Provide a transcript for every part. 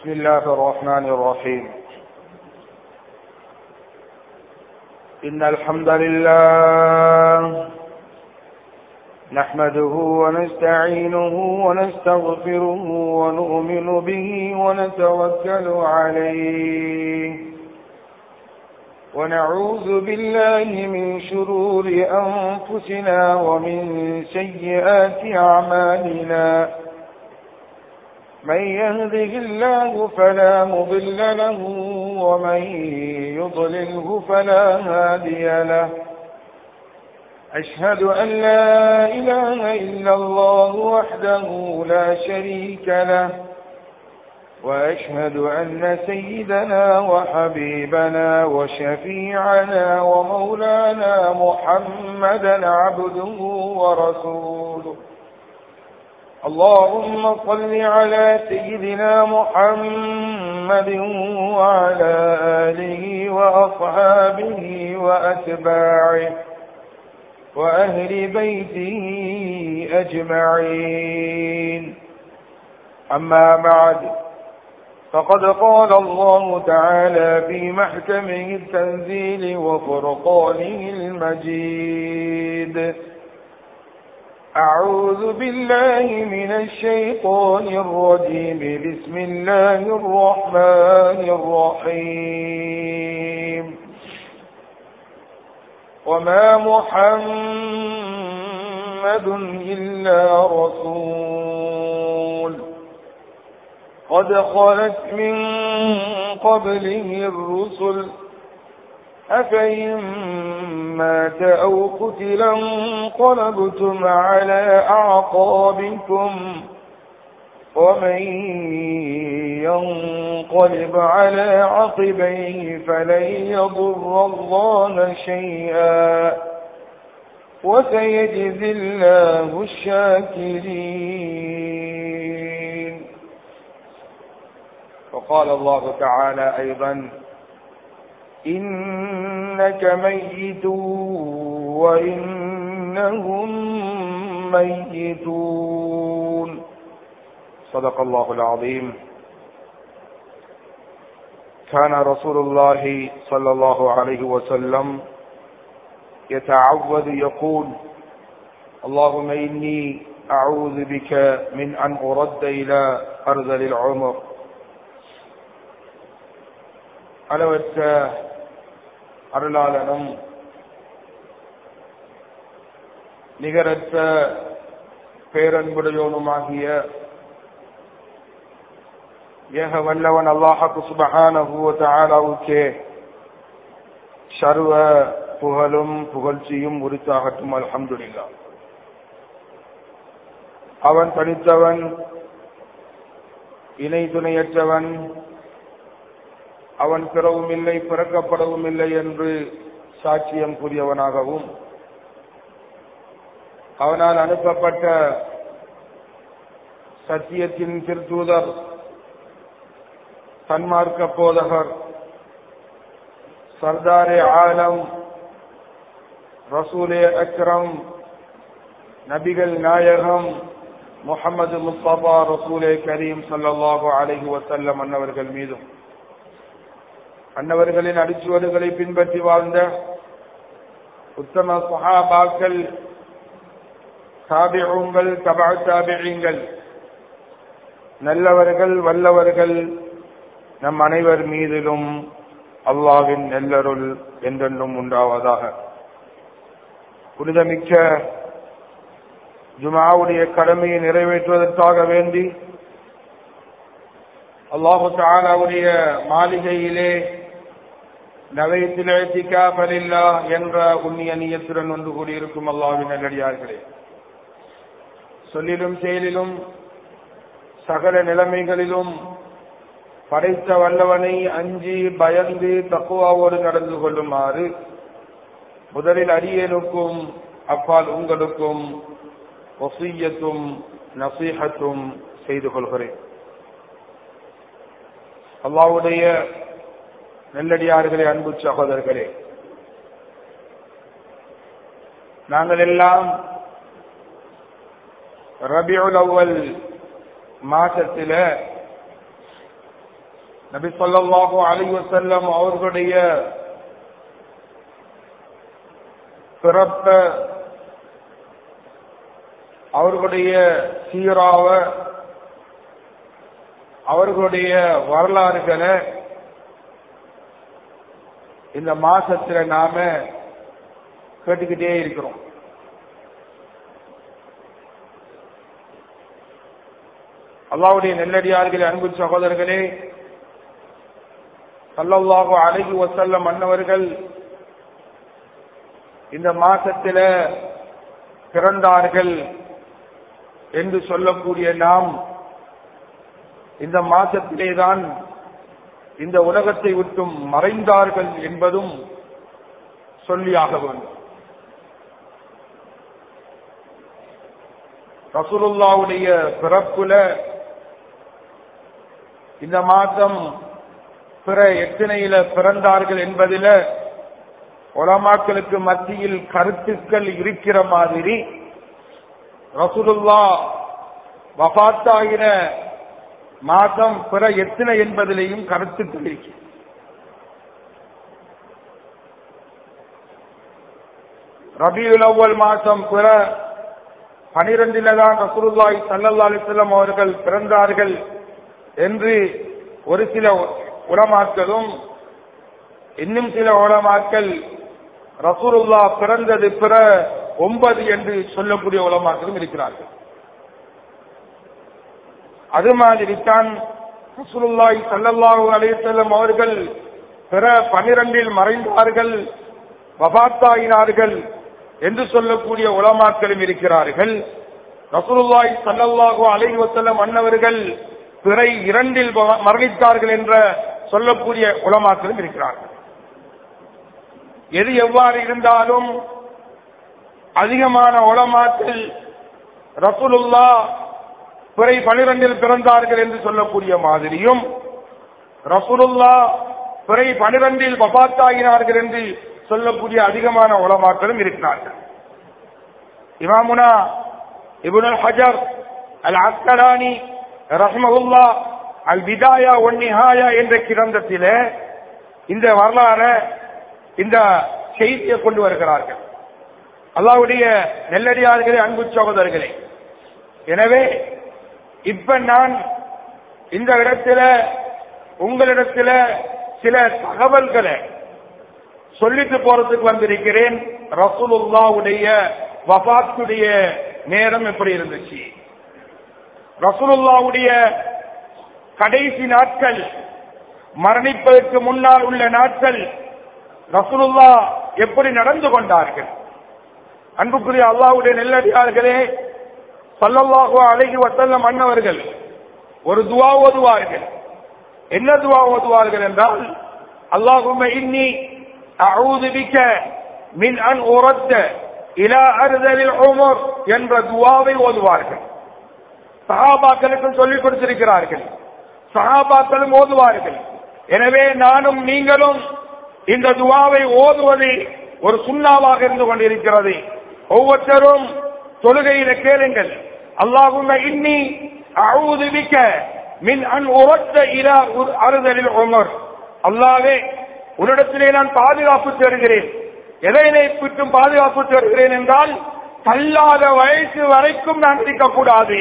بسم الله الرحمن الرحيم إن الحمد لله نحمده ونستعينه ونستغفره ونؤمن به ونتوكل عليه ونعوذ بالله من شرور أنفسنا ومن سيئات أعمالنا من يهده الله فلا مضل له ومن يضلله فلا هادي له أشهد أن لا إله إلا الله وحده لا شريك له وأشهد أن سيدنا وحبيبنا وشفيعنا ومولانا محمدا عبده ورسوله اللهم صل على سيدنا محمد وعلى آله وأصحابه وأتباعه وأهل بيته أجمعين أما بعد فقد قال الله تعالى في محكمه التنزيل وفرقانه المجيد أعوذ بالله من الشيطان الرجيم بسم الله الرحمن الرحيم وما محمد إلا رسول قد خلت من قبله الرسل أفإن مات أو قتلا انقلبتم على أعقابكم ومن ينقلب على عقبيه فلن يضر الله شيئا وسيجزي الله الشاكرين وقال الله تعالى أيضا إنك ميت وإنهم ميتون صدق الله العظيم كان رسول الله صلى الله عليه وسلم يتعوذ يقول اللهم إني أعوذ بك من أن أرد إلى أرذل العمر அளவற்ற அருளாளனும் நிகரற்ற பேரன்புடையோனுமாகிய ஏக வல்லவன் அல்லாஹாக்கு சுபஹானவுக்கே சர்வ புகழும் புகழ்ச்சியும் உரித்தாகட்டும் அல்ஹம்துலில்லா அவன் தனித்தவன் இணை துணையற்றவன் அவன் பிறவும் இல்லை பிறக்கப்படவும் இல்லை என்று சாட்சியம் கூறியவனாகவும் அவனால் அனுப்பப்பட்ட சத்தியத்தின் திருத்தூதர் தன்மார்க்க போதகர் சர்தாரே ஆலம் ரசூலே அக்ரம் நபிகள் நாயகம் முகமது முஸ்தபா ரசூலே கரீம் சல்லாஹு அலஹி வசல்லம் அன்னவர்கள் மீதும் அன்னவர்களின் அடிச்சுவடுகளை பின்பற்றி வாழ்ந்த உத்தம சுஹாபாக்கள் தாபிகள் தபா தாபிகள் நல்லவர்கள் வல்லவர்கள் நம் அனைவர் மீதிலும் அல்லாவின் நெல்லருள் என்றென்றும் உண்டாவதாக புனிதமிக்க ஜுமாவுடைய கடமையை நிறைவேற்றுவதற்காக வேண்டி அல்லாஹு தாலாவுடைய மாளிகையிலே நவைத்திலா என்ற உண்ணிய நீயத்துடன் ஒன்று கூடியிருக்கும் அல்லாவின் நல்லடியார்களே சொல்லிலும் செயலிலும் சகல நிலைமைகளிலும் படைத்த வல்லவனை அஞ்சி பயந்து தக்குவாவோடு நடந்து கொள்ளுமாறு முதலில் அரியனுக்கும் அப்பால் உங்களுக்கும் ஒசியத்தும் நசீகத்தும் செய்து கொள்கிறேன் அல்லாவுடைய நெல்லடியார்களே அன்பு சகோதரர்களே நாங்கள் எல்லாம் ரபியுல் அவ்வல் மாசத்தில நபி ஸல்லல்லாஹு அலைஹி வஸல்லம் அவர்களுடைய பிறப்ப அவர்களுடைய சீராவ அவர்களுடைய வரலாறுகளை இந்த மாசத்துல நாம கேட்டுக்கிட்டே இருக்கிறோம் அல்லாவுடைய நெல்லடியார்களே அன்பு சகோதரர்களே சல்லல்லாஹு அலைஹி வசல்லம் அன்னவர்கள் இந்த மாசத்தில பிறந்தார்கள் என்று சொல்லக்கூடிய நாம் இந்த மாசத்திலேதான் இந்த உலகத்தை விட்டும் மறைந்தார்கள் என்பதும் சொல்லியாக வேண்டும் ரசூலுல்லாவுடைய பிறப்புல இந்த மாதம் பிற எத்தனையில பிறந்தார்கள் என்பதில உலமாக்களுக்கு மத்தியில் கருத்துக்கள் இருக்கிற மாதிரி ரசூலுல்லா வபாத்தாகிற மாதம் பிற எத்தனை என்பதிலேயும் கருத்துக்கள் இருக்கு ரபியுல் அவ்வல் மாதம் பிற பனிரெண்டில தான் ரசூலுல்லாய் சல்லல்லா அலிஸ்லாம் அவர்கள் பிறந்தார்கள் என்று ஒரு சில உலமாக்களும் இன்னும் சில உலமாக்கள் ரசூலுல்லா பிறந்தது பிற ஒன்பது என்று சொல்லக்கூடிய உலமாக்களும் இருக்கிறார்கள் அது மாதிரி தான் ரசூலுல்லாய் சல்லல்லாஹு அலையம் அவர்கள் பிற பனிரெண்டில் மறைந்தார்கள் வபாத்தாயினார்கள் என்று சொல்லக்கூடிய உலமாக்களும் இருக்கிறார்கள் ரசூலுல்லாய் சல்லல்லாஹு அலைஹி வஸல்லம் அன்னவர்கள் பிறை இரண்டில் மரணித்தார்கள் என்ற சொல்லக்கூடிய உலமாக்களும் இருக்கிறார்கள் எது எவ்வாறு இருந்தாலும் அதிகமான உலமாக்கள் ரசூலுல்லா பிறை பனிரெண்டில் பிறந்தார்கள் என்று சொல்லக்கூடிய மாதிரியும் ரசூலுல்லா பிறை பனிரெண்டில் வபாத்தாகினார்கள் என்று சொல்லக்கூடிய அதிகமான உலமாக்களும் இருக்கிறார்கள் இமாமுனா இபுனல் ஹஜர் அல் அஸ்கலானி ரஹ்மகுல்லா அல் விதாயா ஒன் நிஹாயா என்ற கிரந்தத்தில இந்த வரலாறு இந்த செய்தியை கொண்டு வருகிறார்கள் அல்லாவுடைய நெல்லடியார்களே அன்பு சகோதரர்களே எனவே இப்ப நான் இந்த இடத்துல உங்களிடத்துல சில தகவல்களை சொல்லிட்டு போறதுக்கு வந்திருக்கிறேன் ரசூலுல்லாவுடைய வபாத்துடைய நேரம் எப்படி இருந்துச்சு ரசூலுல்லாவுடைய கடைசி நாட்கள் மரணிப்பதற்கு முன்னால் உள்ள நாட்கள் ரசூலுல்லா எப்படி நடந்து கொண்டார்கள் அன்புக்குரிய அல்லாவுடைய நெல்லடியார்களே சல்லல்லாஹு அழகி வசல்லம் அண்ணவர்கள் ஒரு துவா ஓதுவார்கள் என்ன துவா ஓதுவார்கள் என்றால் அல்லாஹும இன்னி அஊது பிக்க மின் அன் உரத்த இலா அறுதலில் உமர் என்ற துவாவை ஓதுவார்கள் சஹாபாக்களுக்கு சொல்லிக் கொடுத்திருக்கிறார்கள் சஹாபாக்களும் ஓதுவார்கள் எனவே நானும் நீங்களும் இந்த துவாவை ஓதுவது ஒரு சுண்ணாவாக இருந்து கொண்டிருக்கிறது ஒவ்வொருத்தரும் தொழுகையில கேளுங்கள் அல்லாஹும் இன்னி அழுது மிக்க மின் அன் உரத்த இரா அறுதலில் உமர் அல்லாவே உன்னிடத்திலே நான் பாதுகாப்பு தருகிறேன் எதை விட்டும் பாதுகாப்பு தருகிறேன் என்றால் தள்ளாத வயசு வரைக்கும் நான் இருக்கக்கூடாது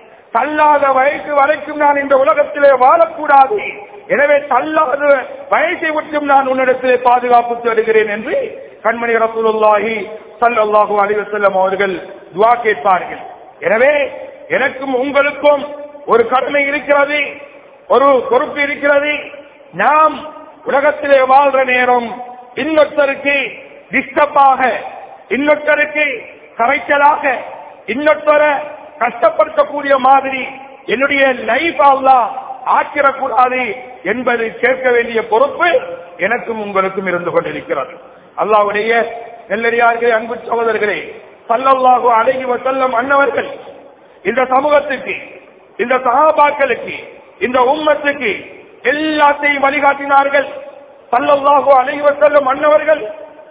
தள்ளாத வயசு வரைக்கும் நான் இந்த உலகத்திலே வாழக்கூடாது எனவே தள்ளாத வயசை விட்டும் நான் உன்னிடத்திலே பாதுகாப்பு தருகிறேன் என்று கண்மணி ரசூலுல்லாஹி சல்லல்லாஹு அலைஹி வஸல்லம் அவர்கள் துவா கேட்பார்கள் எனவே எனக்கும் உங்களுக்கும் ஒரு கடமை இருக்கிறது ஒரு பொறுப்பு இருக்கிறது நாம் உலகத்திலே வாழ்ற நேரம் இன்னொருத்தருக்கு டிஸ்டர்பாக இன்னொருத்தருக்கு கரைச்சலாக இன்னொருத்தரை கஷ்டப்படுத்தக்கூடிய மாதிரி என்னுடைய லைஃப் அல்லா ஆக்கிரக்கூடாது என்பதை கேட்க வேண்டிய பொறுப்பு எனக்கும் உங்களுக்கும் இருந்து கொண்டிருக்கிறது அல்லாவுடைய நெல்லடியார்களே அன்பு சகோதரர்களே சல்லல்லாஹு அழகி வசல்லம் அன்னவர்கள் இந்த சமூகத்துக்கு இந்த சகாபாக்களுக்கு இந்த உம்மத்துக்கு எல்லாத்தையும் வழிகாட்டினார்கள் சல்லல்லாஹு அழகி வசல்லம் அன்னவர்கள்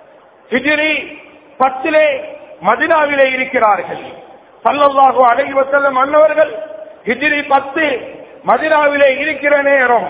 ஹிஜிரி பத்திலே மதினாவிலே இருக்கிறார்கள் சல்லல்லாஹு அழகி வசல்லம் அன்னவர்கள் ஹிஜிரி பத்து மதினாவிலே இருக்கிற நேரம்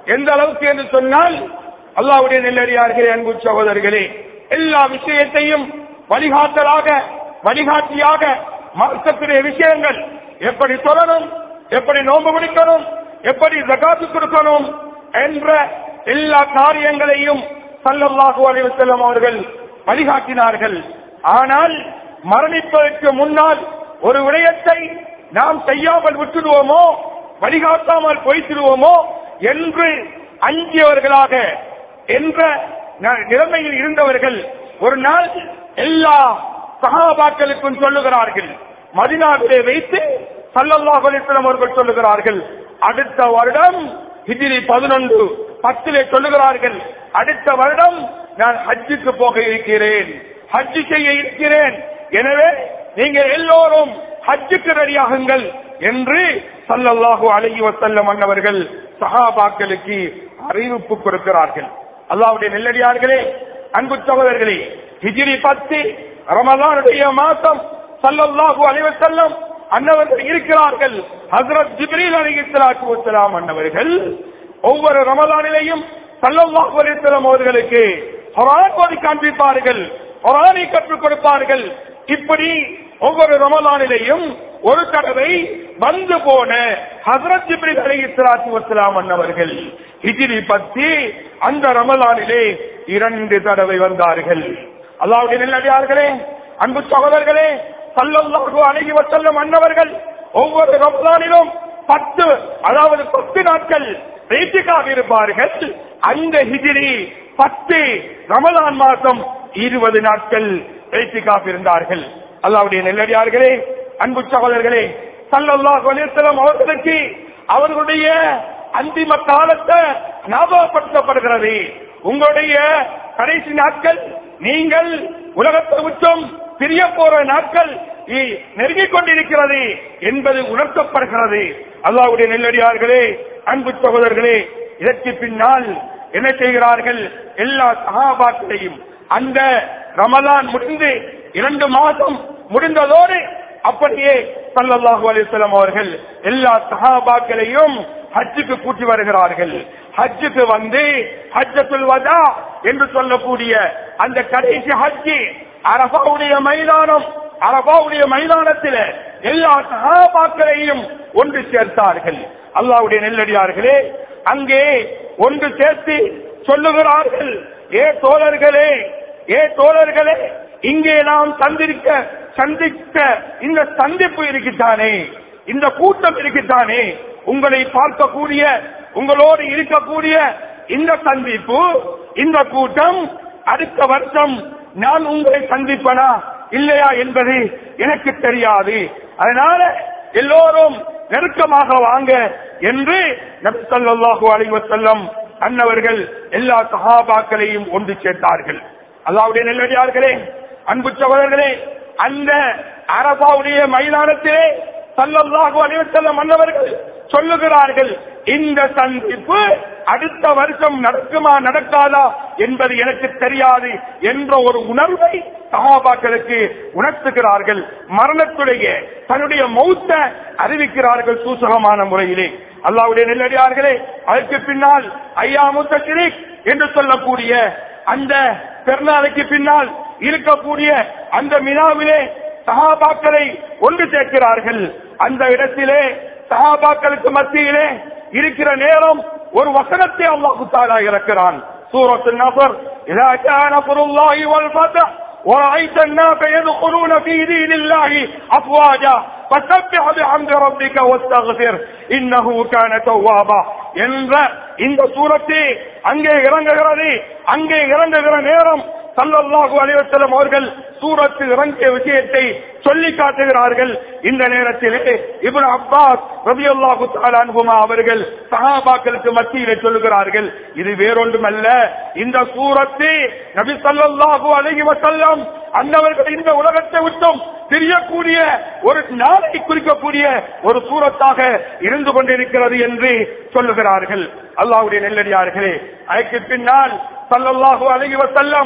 எந்த அளவுக்கு என்று சொன்னால் அல்லாவுடைய நெல்லடியார்களே அன்பு சகோதரர்களே எல்லா விஷயத்தையும் வழிகாட்டலாக வழிகாட்டியாக மார்க்கத்துடைய விஷயங்கள் எப்படி சொல்லணும் எப்படி நோன்பு பிடிக்கணும் எப்படி ஜகாத்து கொடுக்கணும் என்ற எல்லா காரியங்களையும் சல்லல்லாஹு அலைஹி வஸல்லம் அவர்கள் வழிகாட்டினார்கள் ஆனால் மரணிப்பதற்கு முன்னால் ஒரு விடயத்தை நாம் செய்யாமல் விட்டுடுவோமோ வழிகாட்டாமல் போய்த்திடுவோமோ என்று அஞ்சியவர்களாக என்ற ந- நிலைமையில் இருந்தவர்கள் ஒரு நாள் எல்லா சகாபாக்களுக்கும் சொல்லுகிறார்கள் மதினாவிலே வைத்து சல்லல்லாஹு அலைஹி வஸல்லம் அவர்கள் சொல்லுகிறார்கள் அடுத்த வருடம் ஹிஜ்ரி பதினொன்று பத்திலே சொல்லுகிறார்கள் அடுத்த வருடம் நான் ஹஜ்ஜுக்கு போக இருக்கிறேன் ஹஜ்ஜு செய்ய இருக்கிறேன் எனவே நீங்கள் எல்லோரும் ஹஜ்ஜுக்கு ரெடியாகுங்கள் என்று சல்லல்லாஹு அலைஹி வஸல்லம் அன்னவர்கள் சஹாபாக்களுக்கு அறிவிப்பு கொடுக்கிறார்கள் அல்லாஹ்வுடைய நெல்லடியார்களே அன்பு சகோதரர்களே ஹிஜ்ரி பத்து ரமலானுடைய மாதம் சல்லல்லாஹு அலைஹி வஸல்லம் அன்னவர்கள் இருக்கிறார்கள் ஹஜ்ரத் ஜிப்ரீல் அலைஹிஸ்ஸலாத்து வஸ்ஸலாம் அன்னவர்கள் ஒவ்வொரு ரமலானிலையும் சல்லல்லாஹு அலைஹி வஸல்லம் அவர்களுக்கு குர்ஆன் ஓதி காண்பிப்பார்கள் குர்ஆனை கற்றுக் கொடுப்பார்கள் இப்படி ஒவ்வொரு ரமலானிலையும் ஒரு தடவை வந்து போன ஹசரத் ஜிப்ரீல் அலைஹிஸ்ஸலாத்து வஸ்ஸலாம் அன்னவர்கள் ஹிஜ்ரி பத்தி அந்த ரமலானிலே இரண்டு தடவை வந்தார்கள் அல்லாஹ்வுடைய நல்லடியார்களே அன்பு சகோதரர்களே சல்லல்லாஹு அலைஹி வஸல்லம் அன்னவர்கள் ஒவ்வொரு ரமலானிலும் பத்து அதாவது பத்து நாட்கள் பேச்சுக்காக இருப்பார்கள் அந்த ஹிஜ்ரி பத்து ரமலான் மாதம் இருபது நாட்கள் பேச்சுக்காக இருந்தார்கள் அல்லாவுடைய நெல்லடியார்களே அன்பு சகோதரர்களே சல்லல்லாஹு அலைஹி வஸல்லம் அவர்களுக்கு அவர்களுடைய அந்திம காலத்தை ஞாபகப்படுத்தப்படுகிறது உங்களுடைய கடைசி நாட்கள் நீங்கள் உலகத்தை விட்டும் பிரிய போற நாட்கள் இ- நெருங்கிக் கொண்டிருக்கிறது என்பது உணர்த்தப்படுகிறது அல்லாவுடைய நெல்லடியார்களே அன்பு சகோதரர்களே இதற்கு பின்னால் என்ன செய்கிறார்கள் எல்லா சகாபாக்களையும் அந்த ரமலான் முடிந்து இரண்டு மாதம் முடிந்ததோடு அப்படியே சல்லல்லாஹு அலைஹி வஸல்லம் அவர்கள் எல்லா சஹாபாக்களையும் ஹஜ்ஜுக்கு கூட்டி வருகிறார்கள் ஹஜ்ஜுக்கு வந்து ஹஜ்ஜத்துல் வதா என்று சொல்லக்கூடிய அந்த கடைசி ஹஜ்ஜி அரபாவுடைய மைதானம் அரபாவுடைய மைதானத்தில் எல்லா சஹாபாக்களையும் ஒன்று சேர்த்தார்கள் அல்லாஹ்வுடைய நெல்லடியார்களே அங்கே ஒன்று சேர்த்து சொல்லுகிறார்கள் ஏ தோழர்களே ஏ தோழர்களே இங்கே நாம் சந்திருக்க சந்திக்க இந்த சந்திப்பு இருக்குத்தானே இந்த கூட்டம் இருக்குத்தானே உங்களை பார்க்கக்கூடிய உங்களோடு இருக்கக்கூடிய இந்த சந்திப்பு இந்த கூட்டம் அடுத்த வருஷம் நான் உங்களை சந்திப்பனா இல்லையா என்பது எனக்கு தெரியாது அதனால எல்லோரும் நெருக்கமாக வாங்க என்று நபி ஸல்லல்லாஹு அலைஹி வஸல்லம் அன்னவர்கள் எல்லா சஹாபாக்களையும் ஒன்று சேர்த்தார்கள் அல்லாவுடைய நெல்லடியார்களே அன்பு சகோதரர்களே அந்த அரபாவுடைய மைதானத்திலே சல்லல்லாஹு அலைஹி வஸல்லம் அன்னவர்கள் சொல்லுகிறார்கள் இந்த சந்திப்பு அடுத்த வருஷம் நடக்குமா நடக்காதா என்பது எனக்கு தெரியாது என்ற ஒரு உணர்வை சகாபாக்களுக்கு உணர்த்துகிறார்கள் மரணத்துடைய தன்னுடைய மௌத்த அறிவிக்கிறார்கள் சூசகமான முறையிலே அல்லாவுடைய நெல்லடியார்களே அதற்கு பின்னால் ஐயா முத்தசிரிக் என்று சொல்லக்கூடிய அந்த பெருநாளைக்கு பின்னால் இருக்கக்கூடிய அந்த மினாவிலே சகாபாக்களை ஒன்று சேர்க்கிறார்கள் அந்த இடத்திலே சகாபாக்களுக்கு மத்தியிலே இருக்கிற நேரம் ஒரு வசனத்தை அல்லாஹு தாலா இறக்கிறான் சூரத்து நபர் இதா كان نصر الله والفتح ورأيت الناس يدخلون في دين الله أفواجا فسبح بحمد ربك واستغفر إنه كان توابا என்ற இந்த சூரத்தை அங்கே இறங்குகிறது அங்கே இறங்குகிற நேரம் சல்லல்லாஹு அலைஹி வஸல்லம் அவர்கள் சூரத்து இறங்கிய விஷயத்தை சொல்லி காட்டுகிறார்கள் இந்த நேரத்திலே இப்னு அப்பாஸ் ரலியல்லாஹு தஆலா அன்ஹுமா அவர்கள் சஹாபாக்களுக்கு மத்தியிலே சொல்லுகிறார்கள் இது வேறொன்றுமல்ல இந்த சூரத்து நபி ஸல்லல்லாஹு அலைஹி வஸல்லம் அன்னவர்கள் இந்த உலகத்தை விட்டும் பிரியக்கூடிய ஒரு நாளை குறிக்கக்கூடிய ஒரு சூரத்தாக இருந்து கொண்டிருக்கிறது என்று சொல்லுகிறார்கள் அல்லாஹ்வுடைய நெல்லடியார்களே அதற்கு பின்னால் சல்லல்லாஹு அலைஹி வஸல்லம்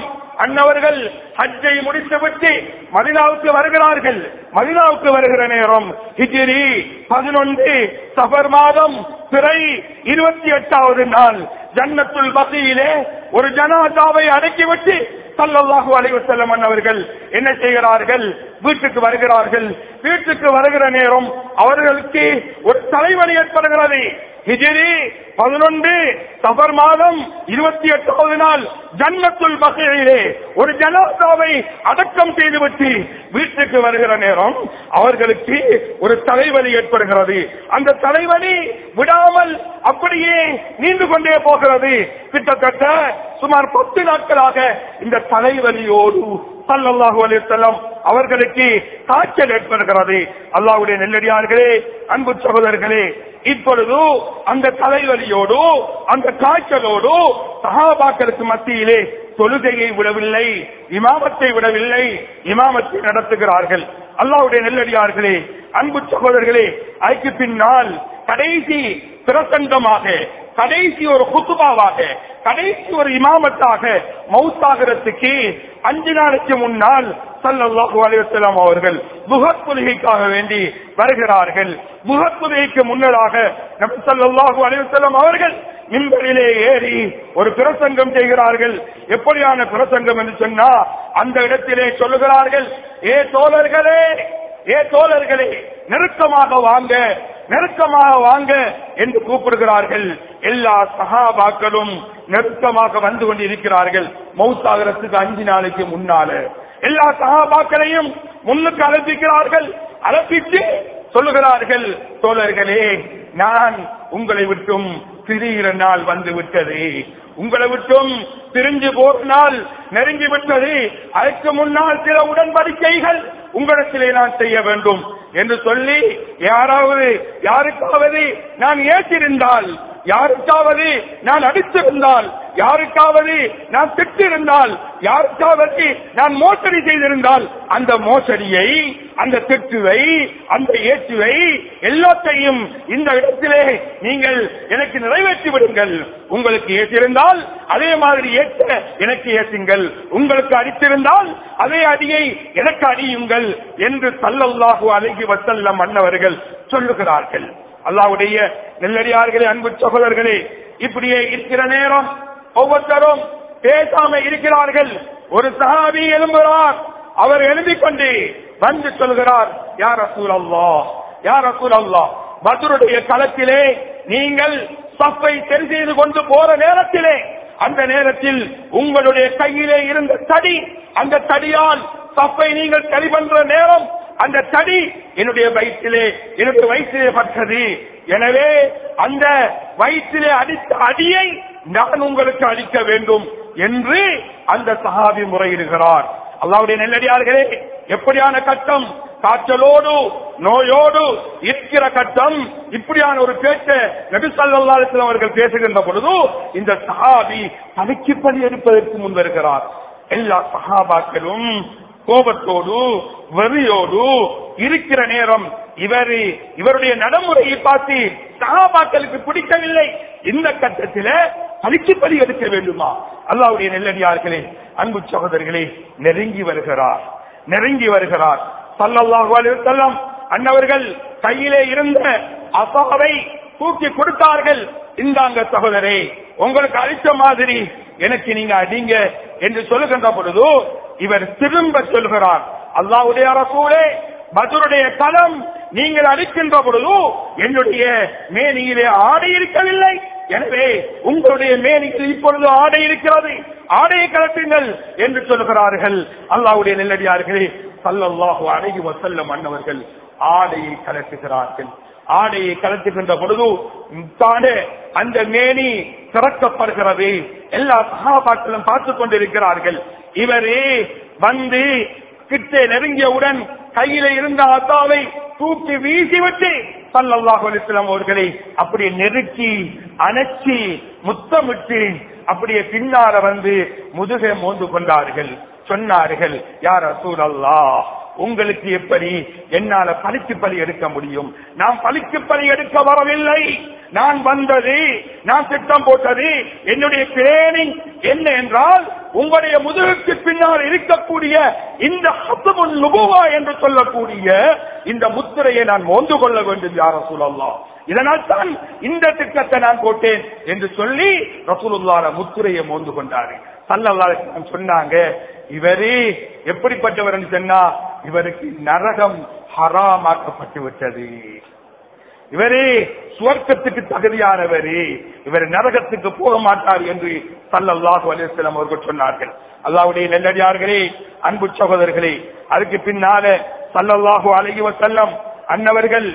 அன்னவர்கள் ஹஜ்ஜை முடித்துவிட்டு மதினாவுக்கு வருகிறார்கள் மதினாவுக்கு வருகிற நேரம் ஹிஜிரி பதினொன்று சபர் மாதம் பிறை இருபத்தி எட்டாவது நாள் ஜன்னத்துல் பசியிலே ஒரு ஜனாதாவை அடக்கிவிட்டு சல்லல்லாஹு அலைஹி வஸல்லம் அவர்கள் என்ன செய்கிறார்கள் வீட்டுக்கு வருகிறார்கள் வீட்டுக்கு வருகிற நேரம் அவர்களுக்கு ஒரு தலைவலி ஏற்படுகிறது ஹிஜிரி பதினொன்று சபர் மாதம் இருபத்தி எட்டாவது நாள் ஜன்னத்துல் பகையிலே ஒரு ஜனாதாவை அடக்கம் செய்துவிட்டு வீட்டுக்கு வருகிற நேரம் அவர்களுக்கு ஒரு தலைவலி ஏற்படுகிறது அந்த தலைவலி விடாமல் அப்படியே நீண்டு கொண்டே போகிறது கிட்டத்தட்ட சுமார் பத்து நாட்களாக இந்த தலைவலியோடு சல்லல்லாஹு அலைஹி வஸல்லம் அவர்களுக்கு காய்ச்சல் ஏற்படுகிறது அல்லாஹ்வுடைய நெல்லடியார்களே அன்பு சகோதரர்களே இப்பொழுது அந்த தலைவலியோடு அந்த காய்ச்சலோடு சகாபாக்களுக்கு மத்தியிலே தொழுகையை விடவில்லை இமாமத்தை விடவில்லை இமாமத்தை நடத்துகிறார்கள் அல்லாஹ்வுடைய நெல்லடியார்களே அன்பு சகோதரர்களே அதுக்கு பின்னால் கடைசி பிரசங்கமாக கடைசி ஒரு குத்துபாவாக கடைசி ஒரு இமாமத்தாக மௌத்தாகிறதுக்கு அஞ்சு நாளைக்கு முன்னால் சல்லல்லாஹு அலைஹி வஸல்லம் அவர்கள் புகத் தொழுகைக்காக வேண்டி வருகிறார்கள் புகத் தொழுகைக்கு முன்னதாக நபி ஸல்லல்லாஹு அலைஹி வஸல்லம் அவர்கள் மின்பரிலே ஏறி ஒரு பிரசங்கம் செய்கிறார்கள் எப்படியான பிரசங்கம் என்று சொன்னா அந்த இடத்திலே சொல்லுகிறார்கள் ஏ தோழர்களே ஏ தோழர்களே நெருக்கமாக வாங்க நெருக்கமாக வாங்க என்று கூப்பிடுகிறார்கள் எல்லா சகாபாக்களும் நெருக்கமாக வந்து கொண்டிருக்கிறார்கள் மௌத்தாகிறதுக்கு அஞ்சு நாளைக்கு முன்னால எல்லா சகாபாக்களையும் முன்னுக்கு அழைப்பிக்கிறார்கள் அழைப்பிட்டு சொல்லுகிறார்கள் தோழர்களே நான் உங்களை விட்டும் பிரிகிற நாள் வந்து விட்டது உங்களை விட்டும் பிரிஞ்சு போற நாள் நெருங்கி விட்டது அதற்கு முன்னால் சில உடன்படிக்கைகள் உங்களிடத்திலே நான் செய்ய வேண்டும் என்று சொல்லி யாராவது யாருக்காவது நான் ஏற்றிருந்தால் யாருக்காவது நான் அடித்திருந்தால் யாருக்காவது நான் திட்டிருந்தால் யாருக்காவது நான் மோசடி செய்திருந்தால் அந்த மோசடியை அந்த திட்டுவை அந்த ஏற்றுவை எல்லாத்தையும் இந்த இடத்திலே நீங்கள் எனக்கு நிறைவேற்றி விடுங்கள் உங்களுக்கு ஏற்றிருந்தால் அதே மாதிரி ஏற்ற எனக்கு ஏற்றுங்கள் உங்களுக்கு அடித்திருந்தால் அதே அடியை எனக்கு அடியுங்கள் என்று சல்லல்லாஹு அலைஹி வஸல்லம் மன்னவர்கள் சொல்லுகிறார்கள் அல்லாவுடைய நெல்லடியார்களே அன்பு சகோதரர்களே இப்படியே இருக்கிற நேரம் ஒவ்வொருத்தரும் பேசாம இருக்கிறார்கள் ஒரு சஹாபி எழும்புகிறார் அவர் எழுதிக் கொண்டு வந்து சொல்கிறார் யார் அசூல் அல்லா யார் அசூல் அல்லா பத்ருடைய களத்திலே நீங்கள் சப்பை சரி செய்து கொண்டு போற நேரத்திலே அந்த நேரத்தில் உங்களுடைய கையிலே இருந்த தடி அந்த தடியால் சப்பை நீங்கள் சரி பண்ற நேரம் அந்த தடி என்னுடைய வயிற்றிலே என்னுடைய வயிற்றிலே பட்டது எனவே அந்த வயிற்றிலே அடித்த அடியை நான் உங்களுக்கு அளிக்க வேண்டும் என்று அந்த சஹாபி முறையிடுகிறார் அல்லாவுடைய நெல்லடியார்களே எப்படியான கட்டம் காய்ச்சலோடு நோயோடு இருக்கிற கட்டம் இப்படியான ஒரு பேச்ச நபி ஸல்லல்லாஹு அலைஹி வஸல்லம் அவர்கள் பேசுகின்ற பொழுது இந்த சஹாபி தலைக்கு பலி எடுப்பதற்கு முன் வருகிறார் எல்லா சஹாபாக்களும் கோபத்தோடு வெறியோடு இருக்கிற நேரம் இவர் இவருடைய நடைமுறையை பார்த்து சகாபாக்களுக்கு பிடிக்கவில்லை இந்த கட்டத்தில பலிக்கு பலி எடுக்க வேண்டுமா அல்லாவுடைய நெல்லடியார்களே அன்பு சகோதரர்களே நெருங்கி வருகிறார் நெருங்கி வருகிறார் சல்லல்லாஹு அலைஹி வஸல்லம் அன்னவர்கள் கையிலே இருந்த அசாவை தூக்கி கொடுத்தார்கள் இந்தாங்க சகோதரே உங்களுக்கு அழிச்ச மாதிரி எனக்கு நீங்க அடிங்க என்று சொல்லுகின்ற பொழுது இவர் திரும்ப சொல்கிறார் அல்லாவுடைய அரசூலே பதுருடைய களம் நீங்கள் அடிக்கின்ற பொழுது என்னுடைய மேனியிலே ஆடை இருக்கவில்லை எனவே உங்களுடைய மேனியில் இப்பொழுது ஆடை இருக்கிறது ஆடையை கலட்டுங்கள் என்று சொல்கிறார்கள் அல்லாவுடைய நெல்லடியார்களே சல்லல்லாஹு அழகி வசல்லம் மன்னவர்கள் ஆடையை கலட்டுகிறார்கள் ஆடையை கலட்டுகின்ற பொழுது தானே அந்த மேனி திறக்கப்படுகிறது எல்லா சகாபாக்களும் பார்த்துக் கொண்டிருக்கிறார்கள் இவரே வந்து கிட்டே நெருங்கியவுடன் கையில இருந்த அத்தாவை தூக்கி வீசிவிட்டு சல்லல்லாஹு அலிஸ்லாம் அவர்களை அப்படியே நெருக்கி அணைச்சி முத்தமிட்டு அப்படியே பின்னால வந்து முதுகை மோந்து கொண்டார்கள் சொன்னார்கள் யார் அசூர் உங்களுக்கு எப்படி என்னால பலிக்கு பலி எடுக்க முடியும் நான் பலிக்கு பலி எடுக்க வரவில்லை நான் வந்தது நான் திட்டம் போட்டது என்னுடைய பிளேனிங் என்ன என்றால் உங்களுடைய முதுகுக்கு பின்னால் இருக்கக்கூடிய இந்த ஹசமுன் நுபுவா என்று சொல்லக்கூடிய இந்த முத்திரையை நான் மோந்து கொள்ள வேண்டும் யார் ரசூலல்லாஹ் இதனால் தான் இந்த திட்டத்தை நான் போட்டேன் என்று சொல்லி ரசூலுல்லாஹ் முத்திரையை மோந்து கொண்டாரு சல்லல்லாஹு சொன்னாங்க இவரே எப்படிப்பட்டவர் என்று சொன்னா இவருக்கு நரகம் ஹராமாக்கப்பட்டு விட்டது இவரே சுவர்க்கத்துக்கு தகுதியானவரே இவர் நரகத்துக்கு போக மாட்டார் என்று சல்லல்லாஹு அலிஸ்லாம் அவர்கள் சொன்னார்கள் அல்லாவுடைய நெல்லடியார்களே அன்பு சகோதரர்களே அதுக்கு பின்னால சல்லல்லாஹு அலைஹி வஸல்லம் அன்னவர்கள்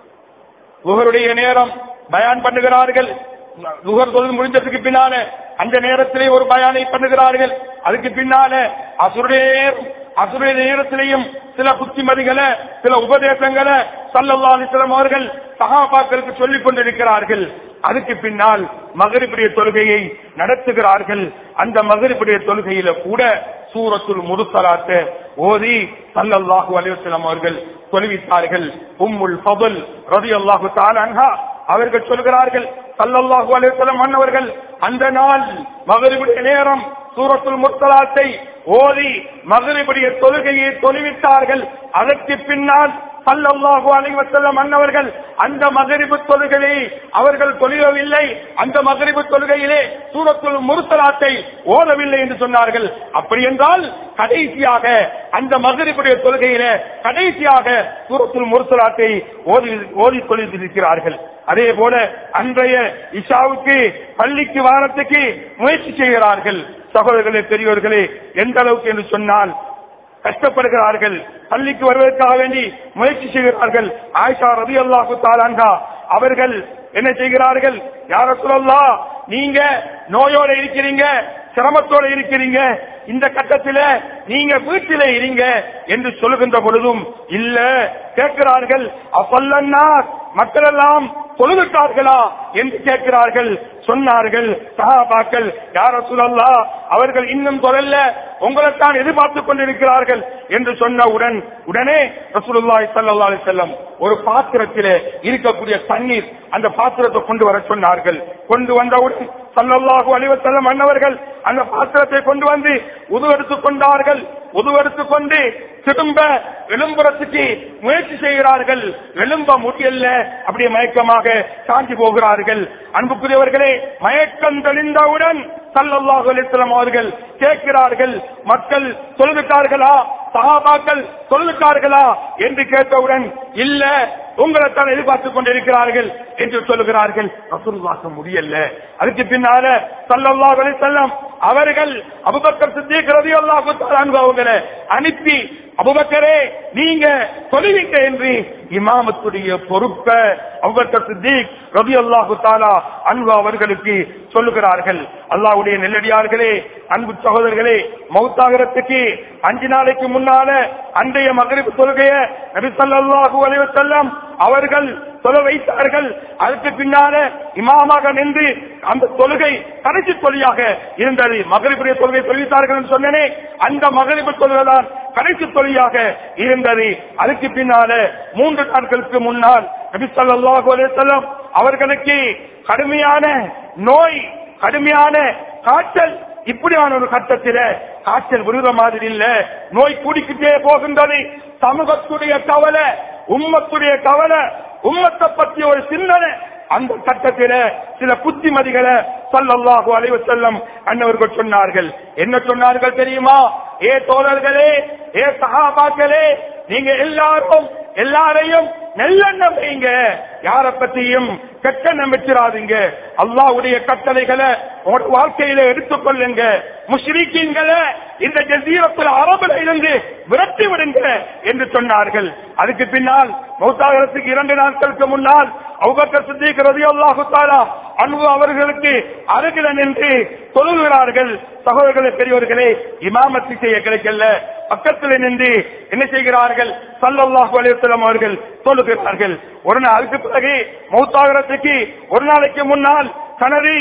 லுகருடைய நேரம் பயான் பண்ணுகிறார்கள் லுகர் தொழில் முடிஞ்சதுக்கு பின்னால அந்த நேரத்திலே ஒரு பயானை பண்ணுகிறார்கள் அதுக்கு பின்னால அசுருடைய நேரம் அசுருடைய நேரத்திலேயும் சில புத்திமதிகளை சில உபதேசங்களை சல்லல்லா அலிஸ்லாம் அவர்கள் சகாபாக்களுக்கு சொல்லிக் கொண்டிருக்கிறார்கள் அதுக்கு பின்னால் மகரிபுடைய தொழுகையை நடத்துகிறார்கள் அந்த மகரிபுடைய தொழுகையில கூட சூரத்துல் முருசலாத்த ஓதி சல்லல்லாஹு அலிவசலம் அவர்கள் தொழுவித்தார்கள் உம்முல் ஃபபுல் ரதி அல்லாஹு தாலன்ஹா அவர்கள் சொல்கிறார்கள் சல்லல்லாஹு அலிவசலம் மன்னவர்கள் அந்த நாள் மகரிபுடைய நேரம் சூரத்துல் முர்த்தலாத்தை ஓதி மகரிபுடைய தொழுகையை தொழுவித்தார்கள் அதற்கு பின்னால் சல்லல்லாஹு அலைஹி வஸல்லம் அன்னவர்கள் அந்த மகரிபு தொழுகையை அவர்கள் தொழுகவில்லை அந்த மகரிபு தொழுகையிலே சூரத்துல் முர்சலாத்தை ஓதவில்லை என்று சொன்னார்கள் அப்படி என்றால் கடைசியாக அந்த மகரிபுடைய தொழுகையிலே கடைசியாக சூரத்துல் முர்சலாத்தை ஓதி ஓதி தொழுதிருக்கிறார்கள் அதே போல அன்றைய இஷாவுக்கு பள்ளிக்கு வாரத்துக்கு முயற்சி செய்கிறார்கள் சகோதரர்களே பெரியோர்களே எந்த அளவுக்கு என்று சொன்னால் கஷ்டப்படுகிறார்கள் பள்ளிக்கு வருவதற்காக வேண்டி முயற்சி செய்கிறார்கள் ஆயிஷா ரவி அல்லாஹு தாலான்கா அவர்கள் என்ன செய்கிறார்கள் யார சொல்லலாம் நீங்க நோயோட இருக்கிறீங்க சிரமத்தோட இருக்கிறீங்க இந்த கட்டத்தில நீங்க வீட்டிலே இருங்க என்று சொல்லுகின்ற பொழுதும் இல்ல கேட்கிறார்கள் அப்பல்லன்னா மக்கள் எல்லாம் தொழுதுட்டார்களா என்று கேட்கிறார்கள் சொன்னார்கள் சஹாபாக்கள் யார சொல்லல்லா அவர்கள் இன்னும் தொடரல உங்களைத்தான் எதிர்பார்த்துக் கொண்டிருக்கிறார்கள் என்று சொன்னவுடன் உடனே ரசூலுல்லாஹி ஸல்லல்லாஹு அலைஹி வஸல்லம் ஒரு பாத்திரத்திலே இருக்கக்கூடிய தண்ணீர் அந்த பாத்திரத்தை கொண்டு வர சொன்னார்கள் கொண்டு வந்தவுடன் சல்லல்லாஹு அலைஹி வஸல்லம் அன்னவர்கள் அந்த பாத்திரத்தை கொண்டு வந்து உதுவெடுத்துக் கொண்டார்கள் உதுவெடுத்துக் கொண்டு திரும்ப விளம்பரத்துக்கு முயற்சி செய்கிறார்கள் விளம்ப முடியல அப்படியே மயக்கமாக சாஞ்சி போகிறார்கள் அன்புக்குரியவர்களே மயக்கம் தெளிந்தவுடன் சல்லல்லாஹு அலிஸ்லாம் அவர்கள் கேட்கிறார்கள் மக்கள் தொழுதுட்டார்களா சகாபாக்கள் தொழுதுட்டார்களா என்று கேட்டவுடன் இல்ல உங்களைத்தான் எதிர்பார்த்துக் கொண்டிருக்கிறார்கள் என்று சொல்லுகிறார்கள் ரசூலுல்லாஹ் முடியல அதுக்கு பின்னால சல்லல்லாஹு அலைஹி வஸல்லம் அவர்கள் அபூபக்கர் சித்திக் ரலியல்லாஹு தஆலா அன்ஹு அவர்களை அனுப்பி அபூபக்கரே நீங்க தொழுவீங்க என்று இமாமத்துடைய பொறுப்பை அபூபக்கர் சித்திக் ரலியல்லாஹு தஆலா அன்ஹு அவர்களுக்கு சொல்லுகிறார்கள் அல்லாஹ்வுடைய நெல்லடியார்களே அன்பு சகோதரர்களே மௌத்தாகிறதுக்கு அஞ்சு நாளைக்கு முன்னால அன்றைய மகரிப் தொழுகைய நபி ஸல்லல்லாஹு அலைஹி வஸல்லம் அவர்கள் தொலை வைத்தார்கள் அதுக்கு பின்னால இமாமாக நின்று அந்த தொழுகை கடைசி தொழிலாக இருந்தது மகளிருடைய தொழுகை தொழித்தார்கள் என்று சொன்னனே அந்த மகளிர் தொழுகைதான் கடைசி தொழிலாக இருந்தது அதுக்கு பின்னால மூன்று நாட்களுக்கு முன்னால் நபி ஸல்லல்லாஹு அலைஹி வஸல்லம் அவர்களுக்கு கடுமையான நோய் கடுமையான காய்ச்சல் இப்படியான ஒரு கட்டத்தில காய்ச்சல் விருத மாதிரி இல்ல நோய் கூடிக்கிட்டே போகின்றது சமூகத்துடைய கவலை உம்மத்துடைய கவலை உம்மத்தை பற்றி ஒரு சிந்தனை அந்த கட்டத்தில சில புத்திமதிகளை சல்லல்லாஹு அலைஹி வஸல்லம் அன்னவர்கள் சொன்னார்கள் என்ன சொன்னார்கள் தெரியுமா ஏ தோழர்களே ஏ சஹாபாக்களே நீங்க எல்லாரும் எல்லாரையும் நல்லெண்ணம் வைங்க யார பத்தியும் கெட்டெண்ணம் வச்சிடாதீங்க அல்லாஹ்வுடைய கட்டளைகளை உங்களோட வாழ்க்கையில எடுத்துக்கொள்ளுங்க முஷ்ரிக்கீன்களை இந்த ஜசீரத்தில் அரபுல இருந்து விரட்டி விடுங்க என்று சொன்னார்கள் அதுக்கு பின்னால் மௌத்தாகரத்துக்கு இரண்டு நாட்களுக்கு முன்னால் அவுபக்கர் சித்திக் ரலியல்லாஹு தஆலா அன்பு அவர்களுக்கு அருகில நின்று தொழுகிறார்கள் சகோதரர்களே பெரியவர்களே இமாமத்து செய்ய கிடைக்கல பக்கத்தில் நின்று என்ன செய்கிறார்கள் சல்லல்லாஹு அலைஹி வஸல்லம் அவர்கள் தொழுகிறார்கள் ஒரு நாள் அதுக்கு பிறகு மௌத்தாகரத்துக்கு ஒரு நாளைக்கு முன்னால் கனரி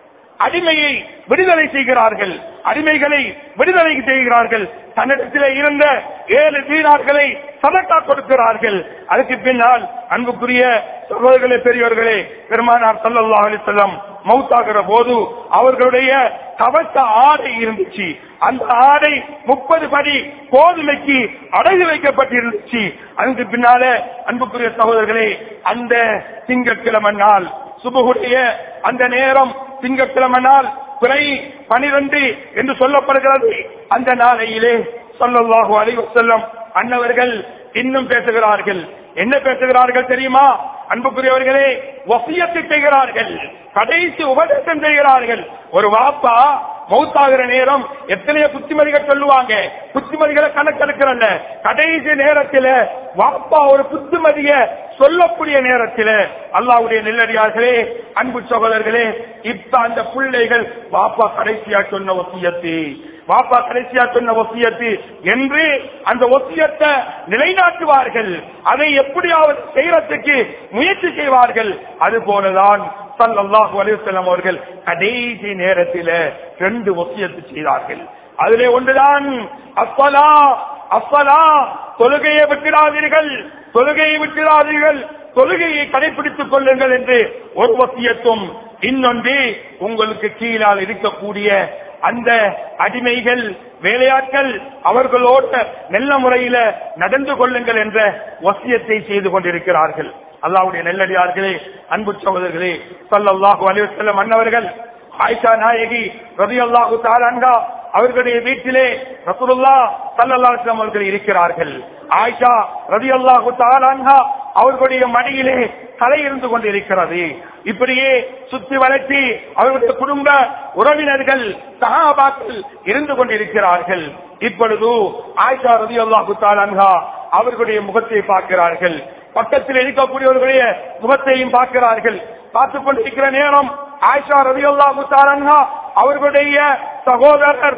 அடிமையை விடுதலை செய்கிறார்கள் அடிமைகளை விடுதலை செய்கிறார்கள் தன்னிடத்திலே இருந்த ஏழு தீனார்களை சதக்கா கொடுக்கிறார்கள் அதுக்கு பின்னால் அன்புக்குரிய சகோதரர்களே பெரியவர்களே பெருமானார் சல்லல்லாஹு அலைஹி வஸல்லம் மௌத்தாகிற போது அவர்களுடைய கவச ஆடை இருந்துச்சு அந்த ஆடை முப்பது படி கோதுமைக்கு அடகு வைக்கப்பட்டிருந்துச்சு அதுக்கு பின்னால அன்புக்குரிய சகோதரர்களே அந்த திங்கட்கிழமை நாள் சுபகுடைய அந்த நேரம் திங்கட்கிழமை நாள் பிறை பனிரெண்டு என்று சொல்லப்படுகிறது அந்த நாளையிலே சொல்லல்லாஹு அலைஹி வஸல்லம் அன்னவர்கள் இன்னும் பேசுகிறார்கள் என்ன பேசுகிறார்கள் தெரியுமா அன்புக்குரியவர்களே வசியத்தை செய்கிறார்கள் கடைசி உபதேசம் செய்கிறார்கள் ஒரு வாப்பா மௌத்தாகிற நேரம் எத்தனையோ புத்திமதிகள் சொல்லுவாங்க புத்திமதிகளை கணக்கெடுக்கிறல்ல கடைசி நேரத்தில் வாப்பா ஒரு புத்திமதிய சொல்லக்கூடிய நேரத்தில் அல்லாவுடைய நெல்லடியார்களே அன்பு சகோதரர்களே இப்ப அந்த பிள்ளைகள் வாப்பா கடைசியா சொன்ன வசியத்தை வாப்பா கடைசியா சொன்ன ஒசியத்து என்று அந்த ஒசியத்தை நிலைநாட்டுவார்கள் அதை எப்படியாவது செய்யறதுக்கு முயற்சி செய்வார்கள் அது போலதான் சல்லல்லாஹு அலிவசல்லம் அவர்கள் கடைசி நேரத்தில் ரெண்டு ஒசியத்து செய்தார்கள் அதிலே ஒன்றுதான் அப்பலா அப்பலா தொழுகையை விட்டுடாதீர்கள் தொழுகையை விட்டுடாதீர்கள் தொழுகையை கடைபிடித்துக் கொள்ளுங்கள் என்று ஒரு வசியத்தும் இன்னொன்று உங்களுக்கு கீழால் இருக்கக்கூடிய அந்த அடிமைகள் வேலையாட்கள் அவர்களோட நல்ல முறையில நடந்து கொள்ளுங்கள் என்ற வசியத்தை செய்து கொண்டிருக்கிறார்கள் அல்லாவுடைய நெல்லடியார்களே அன்பு சகோதரர்களே சல்லல்லாஹு அலிவசல்லம் மன்னவர்கள் ஆயிஷா நாயகி ரவி அல்லாஹு தாலான்கா அவர்களுடைய வீட்டிலே ரசூலுல்லா சல்லல்லாஹு அலைஹி வஸல்லம் அவர்கள் இருக்கிறார்கள் ஆயிஷா ரவி அல்லாஹு தாலான்கா அவர்களுடைய மடியிலே தலை இருந்து கொண்டிருக்கிறது இப்படியே சுத்தி வளர்ச்சி அவர்களுடைய குடும்ப உறவினர்கள் சகாபாக்கள் இருந்து கொண்டிருக்கிறார்கள் இப்பொழுது ஆயிஷா ரதி அல்லாஹு தாலான்கா அவர்களுடைய முகத்தை பார்க்கிறார்கள் பக்கத்தில் இருக்கக்கூடியவர்களுடைய முகத்தையும் பார்க்கிறார்கள் பார்த்துக் கொண்டிருக்கிற நேரம் ஆயிஷா ரதி அல்லாஹு தாலான்கா அவர்களுடைய சகோதரர்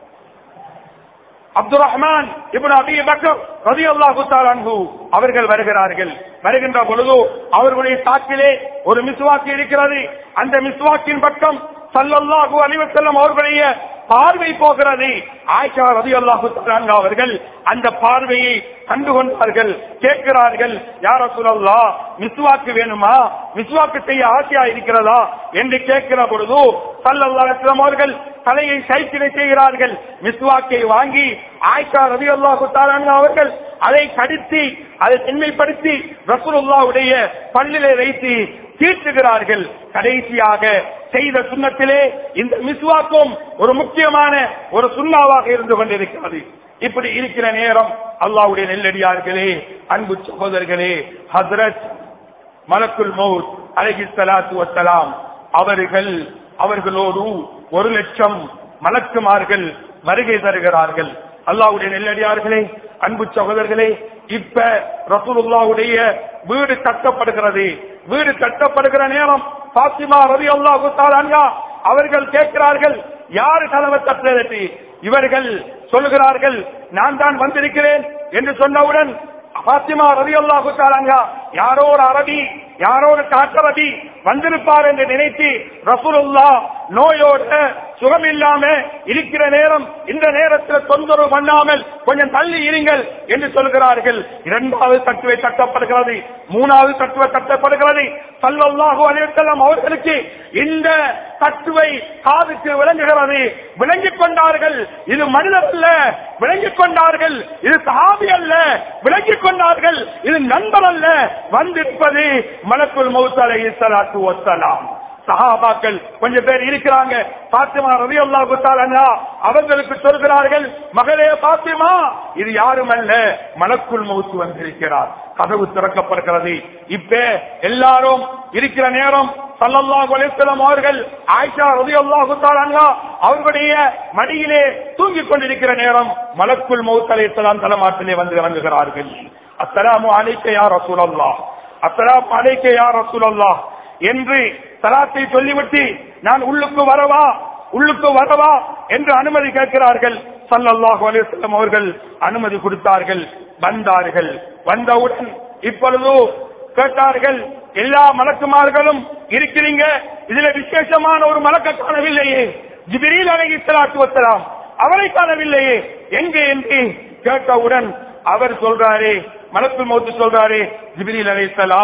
Abdul Rahman ibn Abi Bakr ரலியல்லாஹு தஆலா அன்ஹு அவர்கள் வருகிறார்கள் வருகின்ற பொழுது அவர்களுடைய சாக்கிலே ஒரு மிஸ்வாக்கு இருக்கிறது அந்த மிஸ்வாக்கின் பக்கம் சல்லல்லாஹு அலைஹி வஸல்லம் அவர்களுடைய பார்வை போகிறது ஆயிஷா ரலியல்லாஹு தஆலா அவர்கள் அந்த பார்வையை கண்டு கொண்டார்கள் கேட்கிறார்கள் யார சொல்லல்லா மிஸ்வாக்கு வேணுமா மிஸ்வாக்கு செய்ய ஆசையா இருக்கிறதா என்று கேட்கிற பொழுது சல்லல்லாஹு அலைஹி வஸல்லம் அவர்கள் தலையை சைக்கிளை செய்கிறார்கள் மிஸ்வாக்கை வாங்கி ஆயிஷா ரவி அல்லாஹு அவர்கள் அதை கடித்து அதை சென்மைப்படுத்தி ரசூலுல்லாவுடைய பள்ளிலே வைத்து தீர்த்துகிறார்கள் கடைசியாக செய்த சுண்ணத்திலே இந்த மிஸ்வாக்கும் ஒரு முக்கியமான ஒரு சுண்ணாவாக இருந்து கொண்டிருக்கிறது இப்படி இருக்கிற நேரம் அல்லாவுடைய நெல்லடியார்களே அன்பு சகோதரர்களே ஹசரத் மலக்குல் மௌத் அலஹி சலாத்து வசலாம் அவர்கள் அவர்களோடு ஒரு லட்சம் மலக்குமார்கள் வருகை தருகிறார்கள் அல்லாவுடைய நெல்லடியார்களே அன்பு சகோதரர்களே இப்ப ரசூலுல்லாவுடைய வீடு கட்டப்படுகிறது வீடு கட்டப்படுகிற நேரம் பாத்திமா ரவி அல்லாஹு தாலான்கா அவர்கள் கேட்கிறார்கள் யாரு கதவை தட்டுறது இவர்கள் சொல்லுகிறார்கள் நான் தான் வந்திருக்கிறேன் என்று சொன்னவுடன் பாத்திமா ரவி அல்லாஹு தாலான்கா யாரோ ஒரு அரபி யாரோ ஒரு காட்டரபி வந்திருப்பார் என்று நினைத்து ரசூலுல்லா நோயோட சுகம் இல்லாம இருக்கிற நேரம் இந்த நேரத்தில் தொந்தரவு பண்ணாமல் கொஞ்சம் தள்ளி இருங்கள் என்று சொல்கிறார்கள் இரண்டாவது தட்டுவை தட்டப்படுகிறது மூணாவது தட்டுவை தட்டப்படுகிறது சல்லல்லாஹு அலைவசல்லம் அவர்களுக்கு இந்த தட்டுவை காதுக்கு விளங்குகிறது விளங்கிக் கொண்டார்கள் இது மனிதர் அல்ல விளங்கிக் கொண்டார்கள் இது சாபி அல்ல விளங்கிக் கொண்டார்கள் இது நண்பர் அல்ல வந்திருப்பது மலக்குள் மௌத்தலை சலாத்து வசலாம் சஹாபாக்கள் கொஞ்சம் பேர் இருக்கிறாங்க பாத்திமா ரவி அல்லா அவர்களுக்கு சொல்கிறார்கள் மகளே பாத்திமா இது யாரும் அல்ல மலக்குள் மௌத்து வந்திருக்கிறார் கதவு திறக்கப்படுகிறது இப்ப எல்லாரும் இருக்கிற நேரம் சல்லல்லாஹு அலைஹிஸ்ஸலாம் அவர்கள் ஆயிஷா ரலியல்லாஹு தஆலா அவர்களுடைய மடியிலே தூங்கிக் கொண்டிருக்கிற நேரம் மலக்குள் மௌத் அலைஹிஸ்ஸலாம் தலைமாட்டிலே வந்து இறங்குகிறார்கள் அஸ்ஸலாமு அலைக்க யா ரசூலல்லாஹ் அஸ்ஸலாமு அலைக்க யா ரசூலல்லாஹ் என்று சலாத்தை சொல்லிவிட்டு நான் உள்ளுக்கு வரவா உள்ளுக்கு வரவா என்று அனுமதி கேட்கிறார்கள் சல்லல்லாஹு அலைஹி வஸல்லம் அவர்கள் அனுமதி கொடுத்தார்கள் வந்தார்கள் வந்தவுடன் இப்பொழுது கேட்டார்கள் எல்லா மலக்குமார்களும் இருக்கிறீங்க இதுல விசேஷமான ஒரு மலக்க காணவில்லையே ஜிபிரீல் அலைஹி ஸலாத்து வஸலாம் அவரை காணவில்லையே எங்கே என்று கேட்டவுடன் அவர் சொல்றாரே மலக்குள் மௌத்து சொல்றாரே ஜிபிரில் அலைஹிஸ்ஸலாம்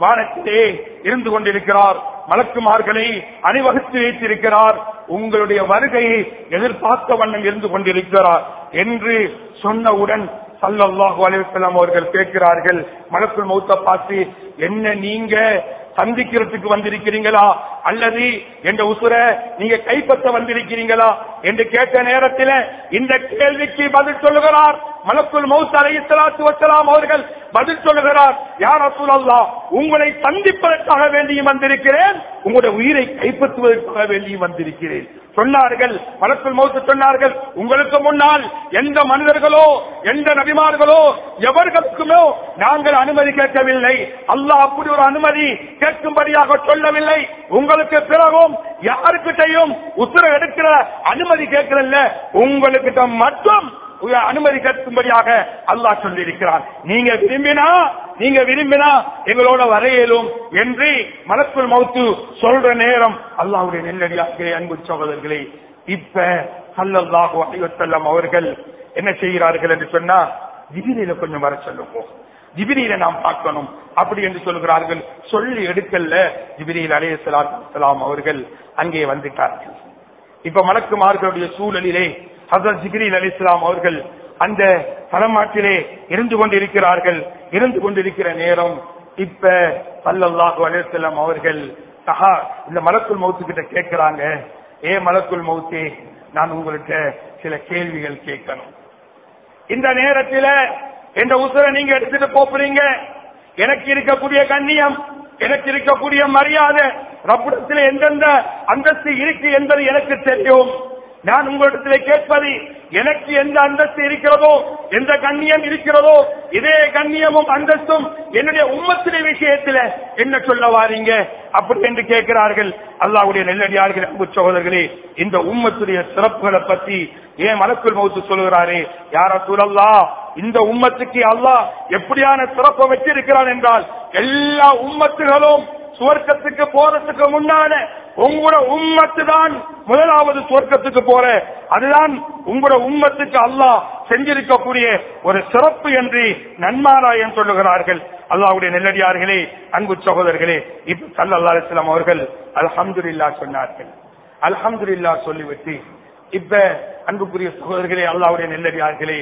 வானத்திலே இருந்து கொண்டிருக்கிறார் மலக்குமார்களை அணிவகுத்து வைத்திருக்கிறார் உங்களுடைய வருகையை எதிர்பார்த்த வண்ணம் இருந்து கொண்டிருக்கிறார் என்று சொன்னவுடன் சல்லல்லாஹு அலைஹி வஸல்லம் அவர்கள் கேட்கிறார்கள் மலக்குள் மௌத்த பார்த்து என்ன நீங்க சந்திக்கிறதுக்கு வந்திருக்கிறீங்களா அல்லது என்ற உசுர நீங்க கைப்பற்ற வந்திருக்கிறீங்களா என்று கேட்ட நேரத்தில் இந்த கேள்விக்கு பதில் சொல்லுகிறார் மலக்குள் மௌத் அலை இஸ்லாத்து வசலாம் அவர்கள் பதில் சொல்லுகிறார் யார் அசுலல்லா உங்களை சந்திப்பதற்காக வேண்டியும் வந்திருக்கிறேன் உங்களுடைய உயிரை கைப்பற்றுவதற்காக வேண்டியும் வந்திருக்கிறேன் சொன்னார்கள் மலக்குள் மௌத்து சொன்னார்கள் உங்களுக்கு முன்னால் எந்த மனிதர்களோ எந்த நபிமார்களோ எவர்களுக்குமோ நாங்கள் அனுமதி கேட்கவில்லை அல்லாஹ் அப்படி ஒரு அனுமதி கேட்கும்படியாக சொல்லவில்லை உங்களுக்கு பிறகும் யாருக்கிட்டையும் உத்தர எடுக்கிற அனுமதி கேட்கிறல்ல உங்களுக்கிட்ட மட்டும் அனுமதி கேட்கும்படியாக அல்லாஹ் சொல்லியிருக்கிறான் நீங்க விரும்பினா நீங்க விரும்பினா எங்களோட வரையலும் என்று மலக்குள் மௌத்து சொல்ற நேரம் அல்லாவுடைய நெல்லடியார்களே அன்பு சகோதரர்களே இப்ப சல்லல்லாஹு அலைஹி வஸல்லம் அவர்கள் என்ன செய்கிறார்கள் என்று சொன்னா ஜிபிரியில கொஞ்சம் வர சொல்லுவோம் ஜிபிரியில நாம் பார்க்கணும் அப்படி என்று சொல்கிறார்கள் சொல்லி எடுக்கல்ல ஜிபிரியில் அலைஹி ஸலாத்து அவர்கள் அங்கே வந்துட்டார்கள் இப்ப மலக்குமார்களுடைய சூழலிலே ஹசரத் ஜிப்ரீல் அலி இஸ்லாம் அவர்கள் அந்த தலமாட்டிலே இருந்து கொண்டிருக்கிறார்கள் இருந்து கொண்டிருக்கிற நேரம் இப்ப சல்லல்லாஹு அலிஸ்லாம் அவர்கள் சஹா இந்த மலக்குள் மௌத்து கிட்ட கேட்கிறாங்க ஏ மலக்குள் மௌத்தே நான் உங்கள்கிட்ட சில கேள்விகள் கேட்கணும் இந்த நேரத்தில் என்ற உசுரை நீங்க எடுத்துட்டு போறீங்க எனக்கு இருக்கக்கூடிய கண்ணியம் எனக்கு இருக்கக்கூடிய மரியாதை ரப்பிடத்தில் எந்தெந்த அந்தஸ்து இருக்கு என்பது எனக்கு தெரியும் நான் உங்களிடத்தில் கேட்பது எனக்கு எந்த அந்தஸ்து இருக்கிறதோ எந்த கண்ணியம் இருக்கிறதோ இதே கண்ணியமும் அந்தஸ்தும் என்னுடைய உம்மத்தின விஷயத்துல என்ன சொல்ல வாரீங்க அப்படி என்று கேட்கிறார்கள் அல்லாவுடைய நெல்லடியார்கள் அன்பு சகோதரர்களே இந்த உம்மத்துடைய சிறப்புகளை பத்தி ஏன் மலக்குள் மௌத்து சொல்லுகிறாரே யார சூழல்லா இந்த உம்மத்துக்கு அல்லாஹ் எப்படியான சிறப்பை வச்சிருக்கிறான் என்றால் எல்லா உம்மத்துகளும் சுவர்க்கத்துக்கு போறதுக்கு முன்னால உங்களோட உம்மத்து தான் முதலாவது சுவர்க்கத்துக்கு போற அதுதான் உங்களோட உம்மத்துக்கு அல்லாஹ் செஞ்சிருக்கக்கூடிய ஒரு சிறப்பு என்று நன்மாராயம் சொல்லுகிறார்கள் அல்லாவுடைய நெல்லடியார்களே அன்பு சகோதரர்களே இப்ப சல்லா அலிஸ்லாம் அவர்கள் அல்ஹம்துல்லா சொன்னார்கள் அல்ஹம்துல்லா சொல்லிவிட்டு இப்ப அன்புக்குரிய சகோதரர்களே அல்லாவுடைய நெல்லடியார்களே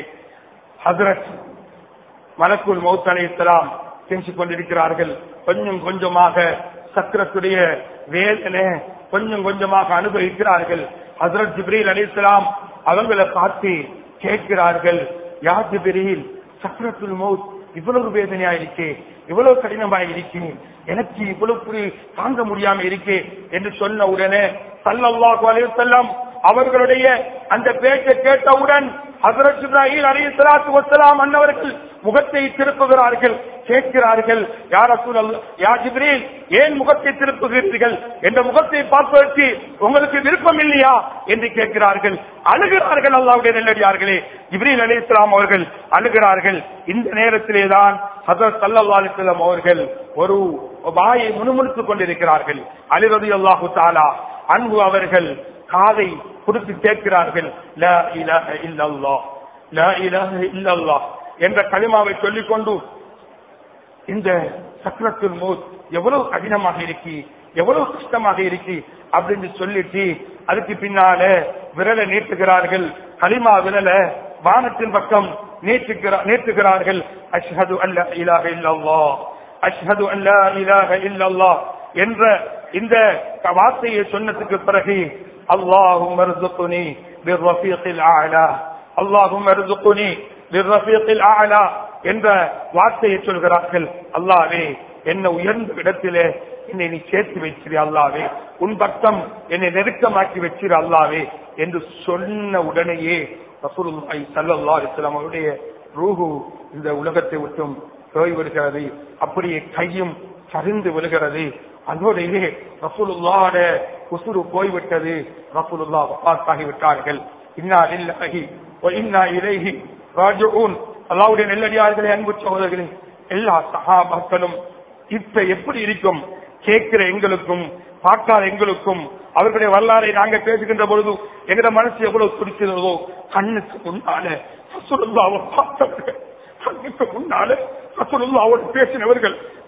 ஹசரத் மலக்குள் மௌத் அலி இஸ்லாம் செஞ்சு கொண்டிருக்கிறார்கள் கொஞ்சம் கொஞ்சமாக சக்கரத்துடைய வேதனை கொஞ்சம் கொஞ்சமாக அனுபவிக்கிறார்கள் ஹசரத் ஜிப்ரீல் அலி இஸ்லாம் அவங்களை பார்த்து கேட்கிறார்கள் யார் ஜிப்ரீல் சக்கரத்துல் மௌத் இவ்வளவு வேதனையா இருக்கே இவ்வளவு கடினமா இருக்கே எனக்கு இவ்வளவு புரி தாங்க முடியாம இருக்கே என்று சொன்ன உடனே சல்லல்லாஹு அலைஹி வஸல்லம் அவர்களுடைய அந்த பேச்சை கேட்டவுடன் ஹசரத் இப்ராஹிம் அலி சலாத்து வசலாம் அன்னவர்கள் முகத்தை திருப்புகிறார்கள் கேட்கிறார்கள் யார் யா ஜிப்ரீல் ஏன் முகத்தை திருப்புகிறீர்கள் என்ற முகத்தை பார்ப்பதற்கு உங்களுக்கு விருப்பம் இல்லையா என்று கேட்கிறார்கள் அழுகிறார்கள் அல்லாவுடைய நெல்லடியார்களே ஜிப்ரீல் அலி இஸ்லாம் அவர்கள் அழுகிறார்கள் இந்த நேரத்திலே தான் ஹசரத் சல்லா அலிஸ்லாம் அவர்கள் ஒரு வாயை முணுமுணுத்துக் கொண்டிருக்கிறார்கள் அலிரதி அல்லாஹு தாலா அன்பு அவர்கள் காதை கொடுத்து கேட்கிறார்கள் லா இலாஹ இல்லல்லாஹ் லா இலாஹ இல்லல்லாஹ் என்ற கலிமாவை சொல்லிக் கொண்டு இந்த சக்கரத்துல் மூத் எவ்வளவு கடினமாக இருக்கு எவ்வளவு கஷ்டமாக இருக்கு அப்படின்னு சொல்லிட்டு அதுக்கு பின்னால விரலை நீட்டுகிறார்கள் கலிமா விரல வானத்தின் பக்கம் நீட்டுகிறா- நீட்டுகிறார்கள் அஷ்ஹது அல்ல இலாஹ இல்லல்லாஹ் அஷ்ஹது அல்லா இலாஹ இல்லல்லாஹ் என்ற இந்த வார்த்தையை சொன்னதுக்கு பிறகு அல்லாஹும் மருதுக்குனி பிர்ரஃபீகில் ஆலா அல்லாஹும் மருதுக்குனி பிர்ரஃபீகில் ஆலா என்ற வார்த்தையை சொல்கிறார்கள் அல்லாவே என்ன உயர்ந்த இடத்திலே என்னை நீ சேர்த்து வச்சிரு அல்லாவே உன் பக்கம் என்னை நெருக்கமாக்கி வச்சிரு அல்லாவே என்று சொன்ன உடனேயே ரசூலுல்லாஹி ஸல்லல்லாஹு அலைஹி வஸல்லம் அவருடைய ரூஹு இந்த உலகத்தை விட்டும் போய் விடுகிறது அப்படியே கையும் சரிந்து விழுகிறது அதோடையே ரசூலுல்லாஹோட உசுறு போய்விட்டது ரசூலுல்லாஹ் வஃபாத்தாகி விட்டார்கள் இன்னா லில்லாஹி வ இன்னா இலைஹி ராஜிஊன் அல்லாஹ்வுடைய நெல்லடியார்களே அன்பு சகோதரர்களே எல்லா சஹாபாக்களும் இப்ப எப்படி இருக்கும் கேட்கிற எங்களுக்கும் பார்க்காத எங்களுக்கும் அவர்களுடைய வரலாறை நாங்க பேசுகின்ற பொழுது எங்கட மனசு எவ்வளவு துடிக்கிறதோ கண்ணுக்கு முன்னால ரசூலுல்லாஹ்வை பார்த்தவர்கள் கண்ணுக்கு முன்னால ரசூலுல்லாஹ்வோடு பேசினவர்கள்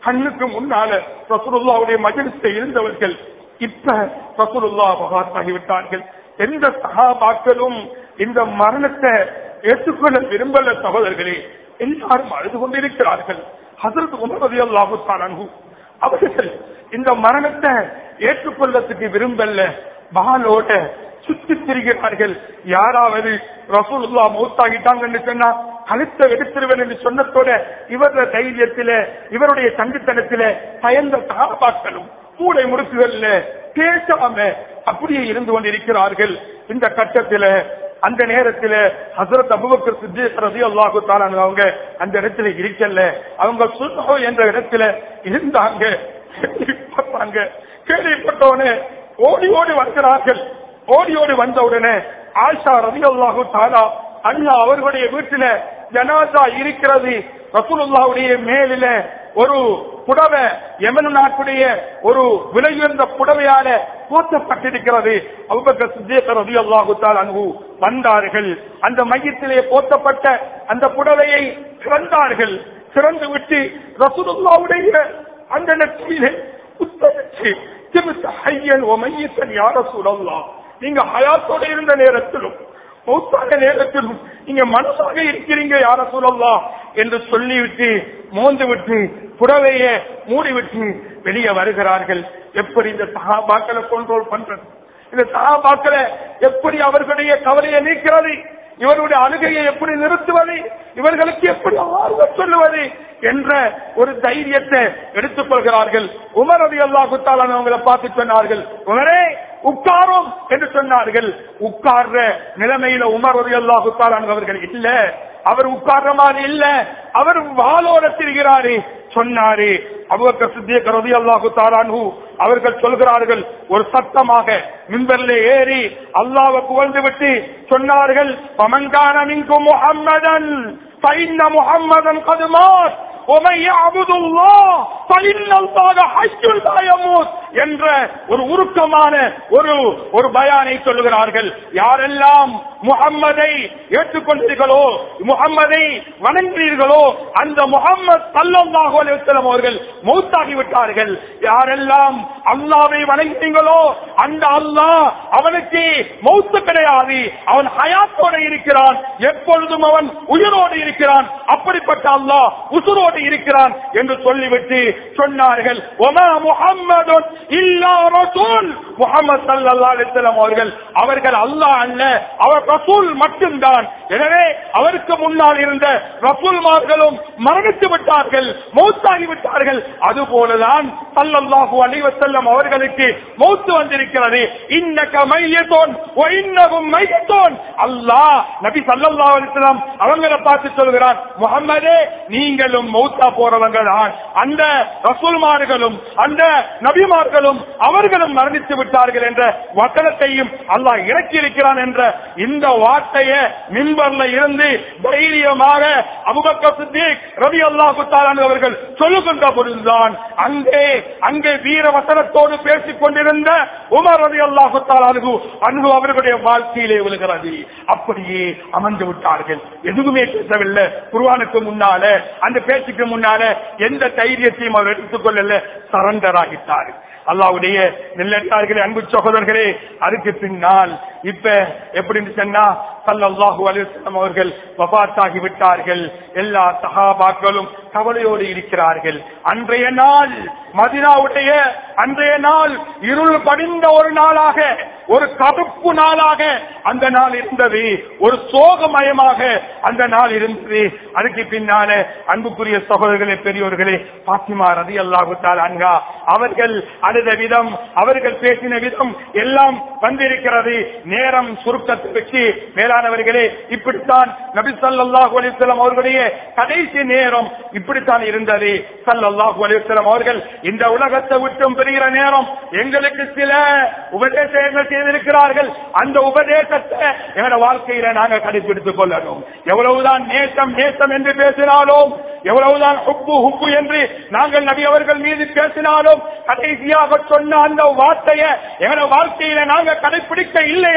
கண்ணுக்கு முன்னால ரசூலுல்லாவுடைய மஜலிஸ்ல இருந்தவர்கள் இப்ப ரசூலுல்லா மகாத்தாகிவிட்டார்கள் எந்த சகாபாக்களும் இந்த மரணத்தை ஏற்றுக்கொள்ள விரும்பல சகோதரர்களே எல்லாரும் அழுது கொண்டிருக்கிறார்கள் ஹசரத் உமர் ரலியல்லாஹு தஆலா அன்ஹு அவர்கள் இந்த மரணத்தை ஏற்றுக்கொள்ளத்துக்கு விரும்பல பாலோட சுத்தி திரிகிறார்கள் யாராவது ரசூலுல்லா மௌத்தாகிட்டாங்கன்னு சொன்னா கழுத்தை எடுத்துருவேன் என்று சொன்னதோட இவர தைரியத்தில இவருடைய சங்கித்தனத்தில பயந்த சகாபாக்களும் மூளை முடுக்குகள்ல பேசாம அப்படியே இருந்து கொண்டிருக்கிறார்கள் இந்த கட்டத்தில அந்த நேரத்துல ஹசரத் அபுபக்கர் சித்திக் ரலியல்லாஹு தஆலா அவங்க அந்த இடத்துல இருக்கல அவங்க சுல்ஹோ என்ற இடத்துல இருந்தாங்க கேள்விப்பட்டாங்க கேள்விப்பட்டவனே ஓடி ஓடி வருகிறார்கள் ஓடி ஓடி வந்த உடனே ஆஷா ரலியல்லாஹு தஆலா அண்ணா அவர்களுடைய வீட்டில ஜனாசா இருக்கிறது ரசூலுல்லாவுடைய மேலில ஒரு புடவை யமன் நாட்டுடைய ஒரு விலையுயர்ந்த புடவையால போற்றப்பட்டிருக்கிறது அபுபக்கர் சித்திக் ரலியல்லாஹு தஆலா அன்ஹு வந்தார்கள் அந்த மையத்திலே போற்றப்பட்ட அந்த புடவையை திறந்தார்கள் திறந்து விட்டு ரசூலுல்லாவுடைய அந்த நெற்றியிலே புத்தகத்தை திருத்த ஹையன் ஓ மையத்தன் யார சூழல்லாம் நீங்க ஹயாத்தோட இருந்த நேரத்திலும் மௌத்தான நேரத்திலும் நீங்க மனசாக இருக்கிறீங்க யார சொல்லலாம் என்று சொல்லிவிட்டு மோந்து விட்டு புடவைய மூடிவிட்டு வெளியே வருகிறார்கள் எப்படி இந்த சகாபாக்களை கண்ட்ரோல் பண்றது இந்த சகாபாக்களை எப்படி அவர்களுடைய கவலையை நீக்கிறது இவருடைய அழுகையை எப்படி நிறுத்துவது இவர்களுக்கு எப்படி ஆர்வம் சொல்லுவது என்ற ஒரு தைரியத்தை எடுத்துக் கொள்கிறார்கள் உமர் அலி அல்லா குத்தாலான அவங்களை பார்த்து சொன்னார்கள் உமரே உட்காரும் என்று சொன்னார்கள் உட்கார்ற நிலைமையில உமர் அலி அல்லா குத்தாலான் அவர்கள் இல்ல அவர் உட்கார்ற மாதிரி இல்ல அவர் வாளோட திரிகிறாரு சொன்னாரு அபுபக்கர் சித்திக் ரதி அல்லாஹு தாரானு அவர்கள் சொல்கிறார்கள் ஒரு சத்தமாக மின்பரில் ஏறி அல்லாவை புகழ்ந்து விட்டு சொன்னார்கள் பமன்கான மின்கும் முஹம்மதன் فإن محمدا قد مات ومن يعبد الله فإن الله حي لا يموت என்ற ஒரு உருக்கமான ஒரு ஒரு பயானை சொல்லுகிறார்கள் யாரெல்லாம் முகம்மதை ஏற்றுக்கொண்டீர்களோ முகம்மதை வணங்குகிறீர்களோ அந்த முகம்மது சல்லல்லாஹு அலைஹி வஸல்லம் அவர்கள் மௌத்தாகி விட்டார்கள் யாரெல்லாம் அல்லாவை வணங்கினீங்களோ அந்த அல்லாஹ் அவனுக்கு மௌத்து கிடையாது அவன் ஹயாத்தோட இருக்கிறான் எப்பொழுதும் அவன் உயிரோடு இருக்கிறான் அப்படிப்பட்ட அல்லாஹ் உசுரோடு இருக்கிறான் என்று சொல்லிவிட்டு சொன்னார்கள் ஒமா முஹம்மது இல்லா ரசூல் முஹம்மது ஸல்லல்லாஹு அலைஹி வஸல்லம் அவர்கள் அவர்கள் அல்லாஹ் அல்ல அவர் ரசூல் மட்டும்தான் எனவே அவருக்கு முன்னால் இருந்த ரசூல்மார்களும் மரணித்து விட்டார்கள் மௌத்தாகி விட்டார்கள் அதுபோலதான் ஸல்லல்லாஹு அலைஹி வஸல்லம் அவர்களுக்கு மௌத்து வந்திருக்கிறது இன்னக மையத்தோன் வ இன்னகும் மையத்தோன் அல்லாஹ் நபி ஸல்லல்லாஹு அலைஹி வஸல்லம் அவங்கள பார்த்து சொல்கிறான் முஹம்மதே நீங்களும் மௌத்தா போறவங்க தான் அந்த ரசூல்மார்களும் அந்த நபிமார்களும் அவர்களும் மரணித்து விட்டார்கள் என்ற வசனத்தையும் அல்லாஹ் இறக்கி இருக்கிறான் என்ற இந்த வார்த்தையை மின்பர்ல இருந்து தைரியமாக அபுபக்கர் சித்திக் ரவி அல்லாஹு அவர்கள் சொல்லுகின்ற பொழுதுதான் அங்கே அங்கே வீர வசனத்தோடு பேசிக் கொண்டிருந்த உமர் ரவி அல்லாஹு அன்பு அன்பு அவர்களுடைய வாழ்க்கையிலே விழுகிறது அப்படியே அமர்ந்து விட்டார்கள் எதுவுமே பேசவில்லை குருவானுக்கு முன்னால அந்த பேச்சுக்கு முன்னால எந்த தைரியத்தையும் அவர் எடுத்துக் கொள்ளல சரண்டர் ஆகிட்டார் அல்லாவுடைய நெல்லடியார்களே அன்பு சகோதரர்களே அதுக்கு பின்னால் இப்ப எப்படின்னு சொன்னா சல்லல்லாஹு அலைஹி வஸல்லம் அவர்கள் வபாத்தாகி விட்டார்கள் எல்லா சஹாபாக்களும் கவலையோடு இருக்கிறார்கள் அன்றைய நாள் மதினாவுடைய அன்றைய நாள் இருள் படிந்த ஒரு நாளாக ஒரு கருப்பு நாளாக அந்த நாள் இருந்தது ஒரு சோகமயமாக அந்த நாள் இருந்தது அதுக்கு பின்னால அன்புக்குரிய சகோதரர்களே பெரியோர்களே பாத்திமா ரதி அல்லாஹுத்தால் அன்கா அவர்கள் அழுத விதம் அவர்கள் பேசின விதம் எல்லாம் வந்திருக்கிறது நேரம் சுருக்கத்தை வச்சு மேலானவர்களே இப்படித்தான் நபி ஸல்லல்லாஹு அலைஹி வஸல்லம் அவர்களுடைய கடைசி நேரம் இப்படித்தான் இருந்தது ஸல்லல்லாஹு அலைஹி வஸல்லம் அவர்கள் இந்த உலகத்தை விட்டும் பெறுகிற நேரம் எங்களுக்கு சில உபதேசங்கள் செய்திருக்கிறார்கள் அந்த உபதேசத்தை எங்களோட வாழ்க்கையில நாங்க கடைபிடித்துக் கொள்ளணும் எவ்வளவுதான் நேசம் நேசம் என்று பேசினாலும் எவ்வளவுதான் ஹுப்பு ஹுப்பு என்று நாங்கள் நபி அவர்கள் மீது பேசினாலும் கடைசியாக சொன்ன அந்த வார்த்தையை எங்களோட வாழ்க்கையில நாங்க கடைபிடிக்க இல்லை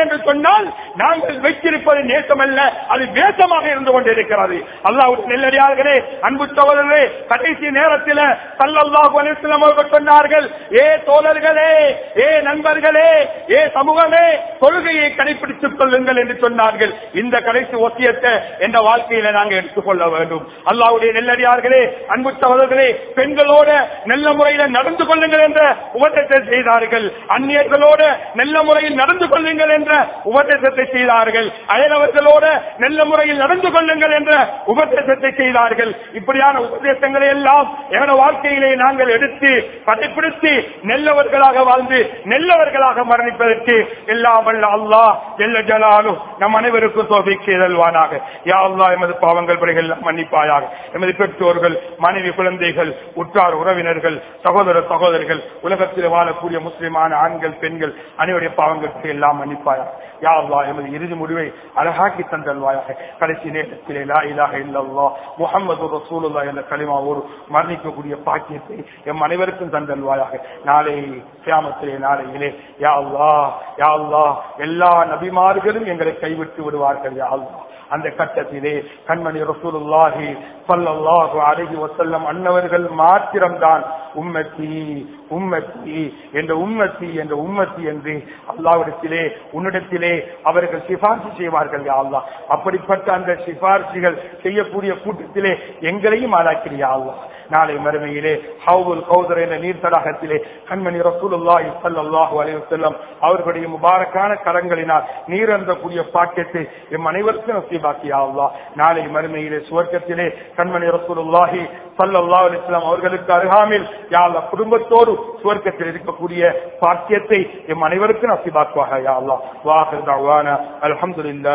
என்று சொன்னால் நாங்கள் வைத்திருப்பது நேசமல்ல அது வேஷமாக இருந்து கொண்டிருக்கிறது அல்லாஹ் நெல்லடியார்களே அன்பு சகோதரர்களே கடைசி நேரத்தில் சல்லல்லாஹு அலைஹி வஸல்லம் அவர்கள் சொன்னார்கள் ஏ தோழர்களே ஏ நண்பர்களே ஏ சமூகமே கொள்கையை கடைபிடித்துக் கொள்ளுங்கள் என்று சொன்னார்கள் இந்த கடைசி ஒத்தியத்தை என்ற வாழ்க்கையில நாங்கள் எடுத்துக்கொள்ள வேண்டும் அல்லாவுடைய நெல்லடியார்களே அன்பு சகோதரர்களே பெண்களோட நல்ல முறையில நடந்து கொள்ளுங்கள் என்ற உபதேசத்தை செய்தார்கள் அந்நியர்களோட நல்ல முறையில் நடந்து கொள்ளுங்கள் என்ற உபதேசத்தை செய்தார்கள் அயலவர்களோட நல்ல முறையில் நடந்து கொள்ளுங்கள் என்ற உபதேசத்தை செய்தார்கள் இப்படியான உபதேசங்களை எல்லாம் எங்களோட வாழ்க்கையிலே நாங்கள் எடுத்து கடைபிடித்து நெல்லவர்களாக வாழ்ந்து நெல்லவர்களாக மரணிப்பதற்கு எல்லாம் வல்ல அல்லாஹ் ஜல்ல ஜலாலும் நம் அனைவருக்கும் தோபிக்கு இதழ்வானாக யா அல்லாஹ் எமது பாவங்கள் பிழைகள் மன்னிப்பாயாக எமது பெற்றோர்கள் மனைவி குழந்தைகள் உற்றார் உறவினர்கள் சகோதர சகோதரிகள் உலகத்தில் வாழக்கூடிய முஸ்லிமான ஆண்கள் பெண்கள் அனைவருடைய பாவங்களுக்கு எல்லாம் மன்னிப்பாயாக யா அல்லாஹ் எமது இறுதி முடிவை அழகாக்கி தந்தல்வாயாக கடைசி நேரத்திலே லா இலாஹ இல்லல்லாஹ் முஹம்மது ரசூலுல்லாஹ் என்ற கலிமாவோடு மரணிக்கக்கூடிய பாக்கியத்தை எம் அனைவருக்கும் தந்தல்வாயாக நாளை கியாமத்திலே நாளையிலே யா அல்லாஹ் யா அல்லாஹ் எல்லா நபிமார்களும் எங்களை கைவிட்டு விடுவார்கள் யா அல்லாஹ் அந்த கட்டத்திலே கண்மணி ரசூலுல்லாஹி ஸல்லல்லாஹு அலைஹி வஸல்லம் அன்னவர்கள் மாத்திரம்தான் உம்மத்தி உம்மத்தி என்ற உம்மத்தி என்ற உம்மத்தி என்று அல்லாவிடத்திலே உன்னிடத்திலே அவர்கள் சிபார்சு செய்வார்கள் யா அல்லாஹ் அப்படிப்பட்ட அந்த சிபார்சுகள் செய்யக்கூடிய கூட்டத்திலே எங்களையும் ஆளாக்கிறியா அல்லாஹ் நாளை மறுமையிலே ஹவுல் கௌதர் என்ற நீர் தடாகத்திலே கண்மணி ரசூலுல்லாஹி ஸல்லல்லாஹு அலைஹி வஸல்லம் அவர்களுடைய முபாரக்கான கரங்களினால் நீர் அருந்தக்கூடிய பாக்கியத்தை எம் அனைவருக்கும் நசீபாக்கியா அல்லாஹ் நாளை மறுமையிலே சுவர்க்கத்திலே கண்மணி ரசூலுல்லாஹி ஸல்லல்லாஹு அலைஹி வஸல்லம் அவர்களுக்கு அருகாமையில் யா அல்லாஹ் குடும்பத்தோடு சுவர்க்கத்தில் இருக்கக்கூடிய பாக்கியத்தை எம் அனைவருக்கும் நசீபாக்குவாக யா அல்லாஹ் வாஹிர் தஅவானா அல்ஹம்துலில்லாஹ்